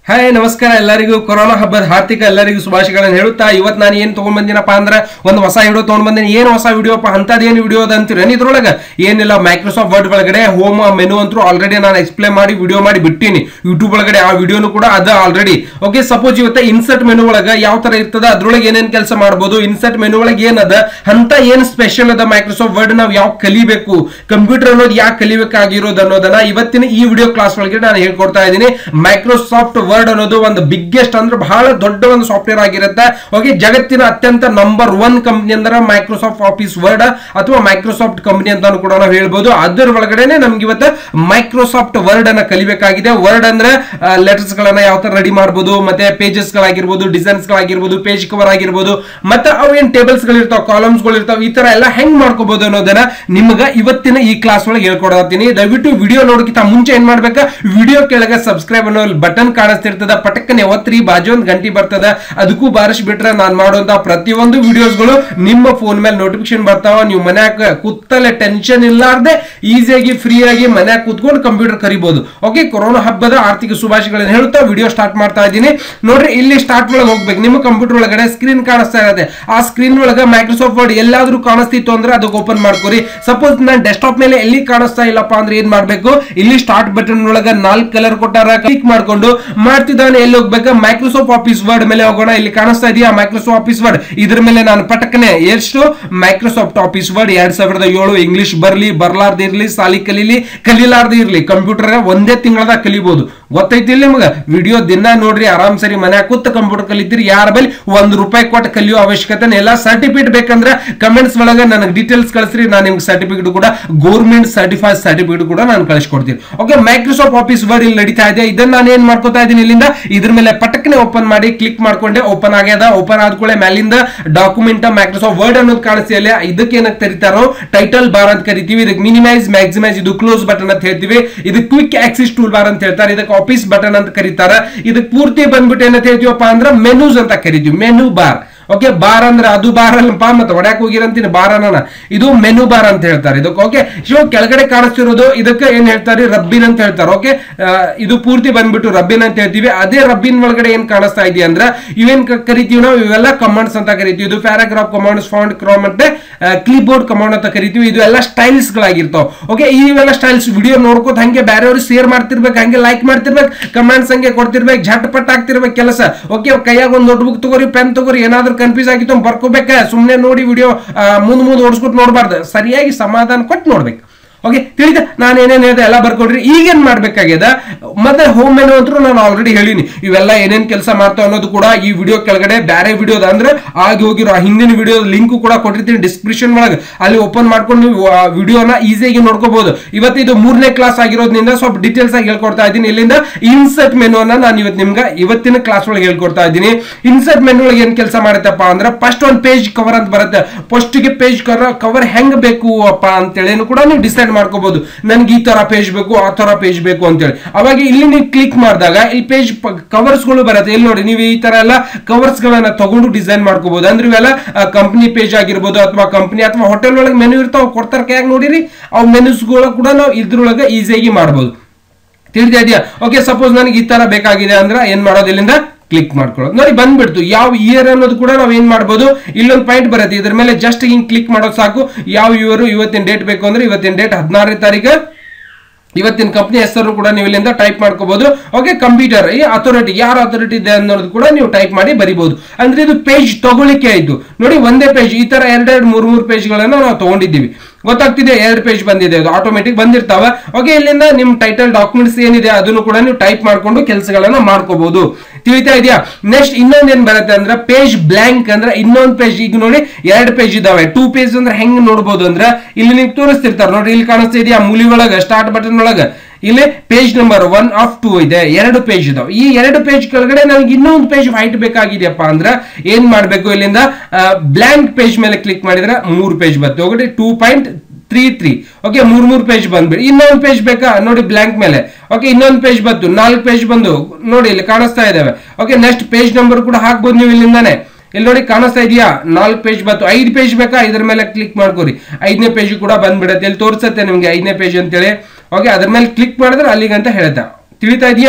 hi ನಮಸ್ಕಾರ ಎಲ್ಲರಿಗೂ corona ಹಬ್ಬದ ಹಾರ್ದಿಕ ಎಲ್ಲರಿಗೂ ಶುಭಾಶಯಗಳನ್ನು ಹೇಳುತ್ತಾ ಇವತ್ತು ನಾನು ಏನು ತಗೊಂಡ್ ಬಂದಿನಪ್ಪ ಅಂದ್ರೆ ಒಂದು ಹೊಸ ವಿಡಿಯೋ ತಗೊಂಡ್ ಬಂದಿನಿ ಏನು ಹೊಸ ವಿಡಿಯೋಪ್ಪ ಅಂತದೇನು ವಿಡಿಯೋ ಅದ ಅಂತೀರಿ ಇದ್ರೊಳಗೆ ಏನಿಲ್ಲ ಮೈಕ್ರೋಸಾಫ್ಟ್ ವರ್ಡ್ ಒಳಗಡೆ ಹೋಮ್ ಮೆನು ಅಂತೂ ಆಲ್ರೆಡಿ ನಾನು ಎಕ್ಸ್ಪ್ಲೇನ್ ಮಾಡಿ ವಿಡಿಯೋ ಮಾಡಿ ಬಿಟ್ಟಿನಿ ಯೂಟ್ಯೂಬ್ ಒಳಗಡೆ ಆ ವಿಡಿಯೋನು ಕೂಡ ಅದ ಆಲ್ರೆಡಿ ಓಕೆ ಸಪೋಸ್ ಇವತ್ತ ಇನ್ಸರ್ಟ್ ಮೆನು ಒಳಗೆ ಯಾವ ತರ ಇರ್ತದ ಅದ್ರೊಳಗೆ ಏನೇನ್ ಕೆಲಸ ಮಾಡಬಹುದು ಇನ್ಸರ್ಟ್ ಮೆನು ಒಳಗೆ ಏನದ ಅಂತ ಏನ್ ಸ್ಪೆಷಲ್ ಅದ ಮೈಕ್ರೋಸಾಫ್ಟ್ ವರ್ಡ್ ನಾವು ಯಾವ ಕಲಿಬೇಕು ಕಂಪ್ಯೂಟರ್ ಅನ್ನೋದು ಯಾಕೆ ಕಲಿಬೇಕಾಗಿರೋದು ಅನ್ನೋದನ್ನ ಇವತ್ತಿನ ಈ ವಿಡಿಯೋ ಕ್ಲಾಸ್ ಒಳಗೆ ನಾನು ಹೇಳ್ಕೊಡ್ತಾ ಇದ್ದೀನಿ ಮೈಕ್ರೋಸಾಫ್ಟ್ ವರ್ಡ್ ಅನ್ನೋದು ಒಂದು ಬಿಗ್ಗೆಸ್ಟ್ ಅಂದ್ರೆ ಬಹಳ ದೊಡ್ಡ ಒಂದು ಸಾಫ್ಟ್ವೇರ್ ಆಗಿರುತ್ತೆ ಓಕೆ ಜಗತ್ತಿನ ಅತ್ಯಂತ ನಂಬರ್ ಒನ್ ಕಂಪ್ನಿ ಅಂದ್ರೆ ಮೈಕ್ರೋಸಾಫ್ಟ್ ಆಫೀಸ್ ವರ್ಡ್ ಅಥವಾ ಮೈಕ್ರೋಸಾಫ್ಟ್ ಕಂಪ್ನಿ ಅಂತಾನು ಕೂಡ ನಾವು ಹೇಳ್ಬೋದು ಅದರ ಒಳಗಡೆನೆ ನಮ್ಗೆ ಇವತ್ತು ಮೈಕ್ರೋಸಾಫ್ಟ್ ವರ್ಡ್ ಅನ್ನ ಕಲಿಬೇಕಾಗಿದೆ ವರ್ಡ್ ಅಂದ್ರೆ ಲೆಟರ್ಸ್ ಗಳನ್ನ ಯಾವ ತರ ರೆಡಿ ಮಾಡಬಹುದು ಮತ್ತೆ ಪೇಜಸ್ ಗಳಾಗಿರ್ಬೋದು ಡಿಸೈನ್ಸ್ ಗಳಾಗಿರ್ಬೋದು ಪೇಜ್ ಕವರ್ ಆಗಿರ್ಬೋದು ಮತ್ತೆ ಅವು ಏನ್ ಟೇಬಲ್ಸ್ ಗಳಿರ್ತಾವ ಕಾಲಮ್ಸ್ ಗಳಿರ್ತಾವ ಈ ತರ ಎಲ್ಲ ಹೆಂಗ್ ಮಾಡ್ಕೋಬಹುದು ಅನ್ನೋದನ್ನ ನಿಮ್ಗ ಇವತ್ತಿನ ಈ ಕ್ಲಾಸ್ ಒಳಗೆ ಹೇಳ್ಕೊಡತ್ತೀನಿ ದಯವಿಟ್ಟು ವಿಡಿಯೋ ನೋಡಕ್ಕಿಂತ ಮುಂಚೆ ಏನ್ ಮಾಡ್ಬೇಕಾ ವಿಡಿಯೋ ಕೆಳಗೆ ಸಬ್ಸ್ಕ್ರೈಬ್ ಅನ್ನೋ ಬಟನ್ ಕಾಣಿಸ್ತಿರ್ತದ ಪಟಕ್ಕನೆ ಒತ್ತಿ ಬಾಜು ಒಂದು ಗಂಟೆ ಬರ್ತದ ಅದಕ್ಕೂ ಬಾರಿಸಿ ಬಿಟ್ರೆ ನಾನು ಮಾಡುವಂತ ಪ್ರತಿಯೊಂದು ವಿಡಿಯೋಸ್ಗಳು ನಿಮ್ಮ ಫೋನ್ ಮೇಲೆ ನೋಟಿಫಿಕೇಶನ್ ಬರ್ತಾವ ನೀವು ಮನ್ಯಾಗ ಕೂತಲ್ಲೇ ಟೆನ್ಷನ್ ಇಲ್ಲಾರ್ದೆ ಈಸಿಯಾಗಿ ಫ್ರೀ ಆಗಿ ಮನ್ಯಾಗ ಕೂತ್ಕೊಂಡು ಕಂಪ್ಯೂಟರ್ ಕರಿಬಹುದು ಓಕೆ ಕೊರೋನಾ ಹಬ್ಬದ ಆರ್ಥಿಕ ಶುಭಾಶಯಗಳನ್ನು ಹೇಳುತ್ತಾ ವಿಡಿಯೋ ಸ್ಟಾರ್ಟ್ ಮಾಡ್ತಾ ಇದ್ದೀನಿ ನೋಡ್ರಿ ಇಲ್ಲಿ ಸ್ಟಾರ್ಟ್ ಒಳಗೆ ಹೋಗ್ಬೇಕು ನಿಮ್ಮ ಕಂಪ್ಯೂಟರ್ ಒಳಗಡೆ ಸ್ಕ್ರೀನ್ ಕಾಣಿಸ್ತಾ ಇರುತ್ತೆ ಆ ಸ್ಕ್ರೀನ್ ಒಳಗೆ ಮೈಕ್ರೋಸಾಫ್ಟ್ ವರ್ಡ್ ಎಲ್ಲಾದ್ರೂ ಕಾಣಿಸ್ತಿತ್ತು ಅಂದ್ರೆ ಅದಕ್ಕೆ ಓಪನ್ ಮಾಡ್ಕೊರಿ ಸಪೋಸ್ ನಾನು ಡೆಸ್ಕ್ಟಾಪ್ ಮೇಲೆ ಎಲ್ಲಿ ಕಾಣಿಸ್ತಾ ಇಲ್ಲಪ್ಪ ಅಂದ್ರೆ ಏನ್ ಮಾಡ್ಬೇಕು ಇಲ್ಲಿ ಸ್ಟಾರ್ಟ್ ಬಟನ್ ಒಳಗೆ ನಾಲ್ಕು ಕಲರ್ ಕೊಟ್ಟಾರ ಕ್ಲಿಕ್ ಮಾಡ್ಕೊಂಡು ಮಾಡ್ತಿದ್ದಾನೆ ಎಲ್ಲಿ ಹೋಗ್ಬೇಕು ಮೈಕ್ರೋಸಾಫ್ಟ್ ಆಫೀಸ್ ವರ್ಡ್ ಮೇಲೆ ಹೋಗೋಣ ಇಲ್ಲಿ ಕಾಣಿಸ್ತಾ ಇದೆಯಾ ಮೈಕ್ರೋಸಾಫ್ಟ್ ಆಫೀಸ್ ವರ್ಡ್ ಇದ್ರ ಮೇಲೆ ನಾನು ಪಟಕನೆ ಎಷ್ಟು ಮೈಕ್ರೋಸಾಫ್ಟ್ ಆಫೀಸ್ ವರ್ಡ್ ಎರಡ್ ಸಾವಿರದ ಏಳು ಇಂಗ್ಲಿಷ್ ಬರ್ಲಿ ಬರ್ಲಾರ್ದು ಇರ್ಲಿ ಸಾಲಿ ಕಲೀಲಿ ಕಲೀಲಾರ್ದು ಇರ್ಲಿ ಕಂಪ್ಯೂಟರ್ ಒಂದೇ ತಿಂಗಳದಾಗ ಕಲಿಬಹುದು ಗೊತ್ತೈತಿ ಇಲ್ಲ ನಿಮ್ಗೆ ವಿಡಿಯೋ ದಿನ ನೋಡ್ರಿ ಆರಾಮ್ ಸರಿ ಮನ್ಯಾಗ ಕೂತ್ ಕಂಪ್ಯೂಟರ್ ಕಲಿತೀರಿ ಯಾರ ಬಳಿ ಒಂದ್ ರೂಪಾಯಿ ಕೊಟ್ಟು ಕಲಿಯೋ ಅವಶ್ಯಕತೆ ಇಲ್ಲ ಸರ್ಟಿಫಿಕೇಟ್ ಬೇಕಂದ್ರೆ ಕಮೆಂಟ್ಸ್ ಒಳಗೆ ನನಗೆ ಡೀಟೇಲ್ಸ್ ಕಳಿಸ್ರಿ ನಾನು ನಿಮ್ಗೆ ಸರ್ಟಿಫಿಕೇಟ್ ಕೂಡ ಗೌರ್ಮೆಂಟ್ ಸರ್ಟಿಫೈಡ್ ಸರ್ಟಿಫಿಕೇಟ್ ಕೂಡ ನಾನು ಕಳಿಸ್ಕೊಡ್ತೀನಿ ಓಕೆ ಮೈಕ್ರೋಸಾಫ್ಟ್ ಆಫೀಸ್ ವರ್ಡ್ ಇಲ್ಲಿ ನಡೀತಾ ಇದೆ ಇದನ್ನ ನಾನು ಏನ್ ಮಾಡ್ಕೋತಾ ಇದ್ದೀನಿ ಇಲ್ಲಿಂದ ಇದ್ರ ಮೇಲೆ ಪಟಕ್ನೆ ಓಪನ್ ಮಾಡಿ ಕ್ಲಿಕ್ ಮಾಡ್ಕೊಂಡೆ ಓಪನ್ ಆಗ್ಯದ ಓಪನ್ ಆದ್ಕೊಳ್ಳೆ ಮೇಲಿಂದ ಡಾಕ್ಯುಮೆಂಟ್ ಮೈಕ್ರೋಸಾಫ್ಟ್ ವರ್ಡ್ ಅನ್ನೋದು ಕಾಣಿಸ್ತಿಲ್ಲ ಇದಕ್ಕೆ ಏನಕ್ಕೆ ಕರೀತಾರೋ ಟೈಟಲ್ ಬಾರ್ ಅಂತ ಕರಿತೀವಿ ಇದಕ್ಕೆ ಮಿನಿಮೈಸ್ ಮ್ಯಾಕ್ಸಿಮೈಸ್ ಇದು ಕ್ಲೋಸ್ ಬಟನ್ ಅಂತ ಹೇಳ್ತೀವಿ ಇದು ಕ್ವಿಕ್ ಆಕ್ಸಿಸ್ ಟೂಲ್ ಬಾರ್ ಅಂತ ಹೇಳ್ತಾರೆ ಇದಕ್ಕೆ ಆಫೀಸ್ ಬಟನ್ ಅಂತ ಕರೀತಾರೆ ಇದಕ್ಕೆ ಪೂರ್ತಿ ಬಂದ್ಬಿಟ್ಟು ಏನಂತ ಹೇಳ್ತೀವಪ್ಪ ಅಂದ್ರೆ ಮೆನೂಸ್ ಅಂತ ಕರಿತೀವಿ ಮೆನು ಬಾರ್ ಓಕೆ ಬಾರ್ ಅಂದ್ರೆ ಅದು ಬಾರ್ ಅಲ್ಲಪ್ಪ ಮತ್ತೆ ಹೊಡ್ಯಾಕ್ ಹೋಗಿರಂತೀನಿ ಬಾರ್ ಅನ್ನೋಣ ಇದು ಮೆನು ಬಾರ್ ಅಂತ ಹೇಳ್ತಾರೆ ಇದಕ್ಕೆ ಓಕೆ ಶೋ ಕೆಳಗಡೆ ಕಾಣಿಸ್ತಿರೋದು ಇದಕ್ಕೆ ಏನ್ ಹೇಳ್ತಾರೆ ರಬ್ಬಿನ್ ಅಂತ ಹೇಳ್ತಾರೆ ಓಕೆ ಇದು ಪೂರ್ತಿ ಬಂದ್ಬಿಟ್ಟು ರಬ್ಬಿನ್ ಅಂತ ಹೇಳ್ತೀವಿ ಅದೇ ರಬ್ಬಿನ್ ಒಳಗಡೆ ಏನ್ ಕಾಣಿಸ್ತಾ ಇದೆಯಾ ಅಂದ್ರೆ ಇವೇನ್ ಕ- ಕರಿತೀವಿ ನಾವು ಇವೆಲ್ಲ ಕಮಾಂಡ್ಸ್ ಅಂತ ಕರಿತೀವಿ ಇದು ಪ್ಯಾರಾಗ್ರಾಫ್ ಕಮಾಂಡ್ಸ್ ಫೌಂಡ್ ಕ್ರಾಮ್ ಮತ್ತೆ ಕ್ಲಿಪ್ ಕಮಾಂಡ್ ಅಂತ ಕರಿತೀವಿ ಇದು ಎಲ್ಲ ಸ್ಟೈಲ್ಸ್ ಗಳಾಗಿರ್ತಾವ ಓಕೆ ಇವೆಲ್ಲ ಸ್ಟೈಲ್ಸ್ ವಿಡಿಯೋ ನೋಡ್ಕೋತ ಹಂಗೆ ಬೇರೆಯವ್ರು ಶೇರ್ ಮಾಡ್ತಿರ್ಬೇಕು ಹಂಗೆ ಲೈಕ್ ಮಾಡ್ತಿರ್ಬೇಕು ಕಮೆಂಟ್ಸ್ ಹಂಗೆ ಕೊಡ್ತಿರ್ಬೇಕು ಝಟ್ಪಟ್ ಆಗ್ತಿರ್ಬೇಕು ಕೆಲಸ ಓಕೆ ಕೈಯಾಗ ಒಂದು ನೋಟ್ಬುಕ್ ತಗೋರಿ ಪೆನ್ ತಗೋರಿ ಏನಾದ್ರೂ ಕನ್ಫ್ಯೂಸ್ ಆಗಿತ್ತು ಬರ್ಕೋಬೇಕ ಸುಮ್ಮನೆ ನೋಡಿ ವಿಡಿಯೋ ಮುಂದ್ ಮುಂದ್ ಓಡಿಸ್ಕೊಟ್ಟು ನೋಡ್ಬಾರ್ದು ಸರಿಯಾಗಿ ಸಮಾಧಾನ ಕೊಟ್ಟು ನೋಡ್ಬೇಕು ಓಕೆ ತಿಳಿದ ನಾನು ಏನೇನು ಹೇಳಿದೆ ಎಲ್ಲ ಬರ್ಕೊಡ್ರಿ ಈಗೇನ್ ಮಾಡ್ಬೇಕಾಗ್ಯದ ಮತ್ತೆ ಹೋಮ್ ಮೆನು ಅಂತೂ ನಾನು ಆಲ್ರೆಡಿ ಹೇಳಿನಿ ಇವೆಲ್ಲ ಏನೇನ್ ಕೆಲಸ ಮಾಡ್ತಾವ ಅನ್ನೋದು ಕೂಡ ಈ ವಿಡಿಯೋ ಕೆಳಗಡೆ ಬೇರೆ ವಿಡಿಯೋದ ಅಂದ್ರೆ ಆಗಿ ಹೋಗಿರೋ ಆ ಹಿಂದಿನ ವಿಡಿಯೋ ಲಿಂಕ್ ಕೂಡ ಕೊಟ್ಟಿರ್ತೀನಿ ಡಿಸ್ಕ್ರಿಪ್ಷನ್ ಒಳಗೆ ಅಲ್ಲಿ ಓಪನ್ ಮಾಡ್ಕೊಂಡು ನೀವು ವಿಡಿಯೋನ ಈಸಿಯಾಗಿ ನೋಡ್ಕೋಬಹುದು ಇವತ್ತು ಇದು ಮೂರನೇ ಕ್ಲಾಸ್ ಆಗಿರೋದ್ರಿಂದ ಸ್ವಲ್ಪ ಡೀಟೇಲ್ಸ್ ಆಗಿ ಹೇಳ್ಕೊಡ್ತಾ ಇದ್ದೀನಿ ಇಲ್ಲಿಂದ ಇನ್ಸರ್ಟ್ ಮೆನು ಅನ್ನ ನಾನು ಇವತ್ತು ನಿಮ್ಗೆ ಇವತ್ತಿನ ಕ್ಲಾಸ್ ಒಳಗೆ ಹೇಳ್ಕೊಡ್ತಾ ಇದ್ದೀನಿ ಇನ್ಸರ್ಟ್ ಮೆನು ಒಳಗೆ ಏನ್ ಕೆಲಸ ಮಾಡುತ್ತಪ್ಪ ಅಂದ್ರೆ ಫಸ್ಟ್ ಒಂದು ಪೇಜ್ ಕವರ್ ಅಂತ ಬರುತ್ತೆ ಫಸ್ಟ್ ಗೆ ಪೇಜ್ ಕವರ್ ಕವರ್ ಹೆಂಗ್ ಬೇಕು ಅಪ್ಪ ಅಂತೇಳಿ ಕೂಡ ನೀವು ಡಿಸೈಡ್ ಮಾಡ್ಕೋಬಹುದು ನನ್ಗೆ ಈ ತರ ಪೇಜ್ ಬೇಕು ಆ ತರ ಪೇಜ್ ಬೇಕು ಅಂತೇಳಿ ಅವಾಗ ಇಲ್ಲಿ ನೀವು ಕ್ಲಿಕ್ ಮಾಡಿದಾಗ ಈ ಪೇಜ್ ಕವರ್ಸ್ ಗಳು ಬರುತ್ತೆ ಇಲ್ಲಿ ನೋಡಿ ನೀವು ಈ ತರ ಎಲ್ಲ ಕವರ್ಸ್ ಗಳನ್ನ ತಗೊಂಡು ಡಿಸೈನ್ ಮಾಡ್ಕೋಬಹುದು ಅಂದ್ರೆ ಇವೆಲ್ಲ ಕಂಪನಿ ಪೇಜ್ ಆಗಿರ್ಬೋದು ಅಥವಾ ಕಂಪನಿ ಅಥವಾ ಹೋಟೆಲ್ ಒಳಗೆ ಮೆನು ಇರ್ತಾವ ಕೊಡ್ತಾರ ಕೈಯಾಗ ನೋಡಿರಿ ಅವ್ ಮೆನುಸ್ ಗಳು ಕೂಡ ನಾವು ಇದ್ರೊಳಗೆ ಈಸಿಯಾಗಿ ಮಾಡ್ಬೋದು ತಿಳಿತಾ ಇದೆಯಾ ಓಕೆ ಸಪೋಸ್ ನನಗೆ ಈ ತರ ಬೇಕಾಗಿದೆ ಅಂದ್ರೆ ಏನ್ ಮಾಡೋದು ಇಲ್ಲಿಂದ ಕ್ಲಿಕ್ ಮಾಡ್ಕೊಳ್ಳೋದು ನೋಡಿ ಬಂದ್ಬಿಡ್ತು ಯಾವ ಇಯರ್ ಅನ್ನೋದು ಕೂಡ ನಾವು ಏನ್ ಮಾಡ್ಬೋದು ಇಲ್ಲೊಂದು ಪಾಯಿಂಟ್ ಬರುತ್ತೆ ಇದ್ರ ಮೇಲೆ ಜಸ್ಟ್ ಹಿಂಗ್ ಕ್ಲಿಕ್ ಮಾಡೋದು ಸಾಕು ಯಾವ ಇಯರ್ ಇವತ್ತಿನ ಡೇಟ್ ಬೇಕು ಅಂದ್ರೆ ಇವತ್ತಿನ ಡೇಟ್ ಹದಿನಾರನೇ ತಾರೀಕು ಇವತ್ತಿನ ಕಂಪ್ನಿ ಹೆಸರು ಕೂಡ ನೀವು ಇಲ್ಲಿಂದ ಟೈಪ್ ಮಾಡ್ಕೋಬಹುದು ಓಕೆ ಕಂಪ್ಯೂಟರ್ ಈ ಅಥಾರಿಟಿ ಯಾರ ಅಥಾರಿಟಿ ಇದೆ ಅನ್ನೋದು ಕೂಡ ನೀವು ಟೈಪ್ ಮಾಡಿ ಬರಿಬಹುದು ಅಂದ್ರೆ ಇದು ಪೇಜ್ ತಗೊಳಿಕೆ ಆಯ್ತು ನೋಡಿ ಒಂದೇ ಪೇಜ್ ಈ ತರ ಎರಡೆರಡು ಮೂರ್ ಮೂರು ಪೇಜ್ಗಳನ್ನ ನಾವು ತಗೊಂಡಿದ್ದೀವಿ ಗೊತ್ತಾಗ್ತಿದೆ ಎರಡು ಪೇಜ್ ಬಂದಿದೆ ಅದು ಆಟೋಮೆಟಿಕ್ ಬಂದಿರ್ತಾವ ಓಕೆ ಇಲ್ಲಿಂದ ನಿಮ್ ಟೈಟಲ್ ಡಾಕ್ಯುಮೆಂಟ್ಸ್ ಏನಿದೆ ಅದನ್ನು ಕೂಡ ನೀವು ಟೈಪ್ ಮಾಡ್ಕೊಂಡು ಕೆಲಸಗಳನ್ನ ಮಾಡ್ಕೋಬಹುದು ತಿಳಿತಾ ಇದೆಯಾ ನೆಕ್ಸ್ಟ್ ಇನ್ನೊಂದ್ ಏನ್ ಬರುತ್ತೆ ಅಂದ್ರೆ ಪೇಜ್ ಬ್ಲಾಂಕ್ ಅಂದ್ರೆ ಇನ್ನೊಂದ್ ಪೇಜ್ ಈಗ ನೋಡಿ ಎರಡು ಪೇಜ್ ಇದಾವೆ ಟೂ ಪೇಜ್ ಅಂದ್ರೆ ಹೆಂಗ್ ನೋಡ್ಬೋದು ಅಂದ್ರೆ ಇಲ್ಲಿ ನೀವು ತೋರಿಸ್ತಿರ್ತಾರೆ ನೋಡಿ ಇಲ್ಲಿ ಕಾಣಿಸ್ತಾ ಇದೆಯಾ ಮೂಲಿ ಒಳಗ ಸ್ಟಾರ್ಟ್ ಬಟನ್ ಒಳಗ ಇಲ್ಲಿ page number one of two ಇದೆ ಎರಡು ಪೇಜ್ ಇದಾವೆ ಈ ಎರಡು ಪೇಜ್ ಕೆಳಗಡೆ ನನಗೆ ಇನ್ನೊಂದು ಪೇಜ್ ವೈಟ್ ಬೇಕಾಗಿದೆಯಪ್ಪ ಅಂದ್ರೆ ಏನ್ ಮಾಡ್ಬೇಕು ಇಲ್ಲಿಂದ ಬ್ಲಾಂಕ್ ಪೇಜ್ ಮೇಲೆ ಕ್ಲಿಕ್ ಮಾಡಿದ್ರೆ ಮೂರು ಪೇಜ್ ಬರ್ತದೆ ಹೋಗಿ two point three three okay ಮೂರ್ ಮೂರ್ ಪೇಜ್ ಬಂದ್ಬಿಡಿ ಇನ್ನೊಂದು ಪೇಜ್ ಬೇಕಾ ನೋಡಿ ಬ್ಲಾಂಕ್ ಮೇಲೆ ಓಕೆ ಇನ್ನೊಂದು ಪೇಜ್ ಬಂತು ನಾಲ್ಕು ಪೇಜ್ ಬಂದು ನೋಡಿ ಇಲ್ಲಿ ಕಾಣಿಸ್ತಾ ಇದಾವೆ ಓಕೆ ನೆಕ್ಸ್ಟ್ ಪೇಜ್ ನಂಬರ್ ಕೂಡ ಹಾಕ್ಬೋದು ನೀವು ಇಲ್ಲಿಂದಾನೆ ಇಲ್ಲಿ ನೋಡಿ ಕಾಣಿಸ್ತಾ ಇದೆಯಾ ನಾಲ್ಕು ಪೇಜ್ ಬಂತು ಐದು ಪೇಜ್ ಬೇಕಾ ಇದ್ರ ಮೇಲೆ ಕ್ಲಿಕ್ ಮಾಡ್ಕೊರಿ ಐದನೇ ಪೇಜ್ ಕೂಡ ಬಂದ್ಬಿಡತ್ತೆ ಇಲ್ಲಿ ತೋರಿಸುತ್ತೆ ನಿಮ್ಗೆ ಐದನೇ ಪೇಜ್ ಅಂತೇಳಿ ಓಕೆ ಅದ್ರ ಮೇಲೆ ಕ್ಲಿಕ್ ಮಾಡಿದ್ರೆ ಅಲ್ಲಿಗಂತ ಹೇಳ್ತಾ ತಿಳಿತಾ ಇದೆಯಾ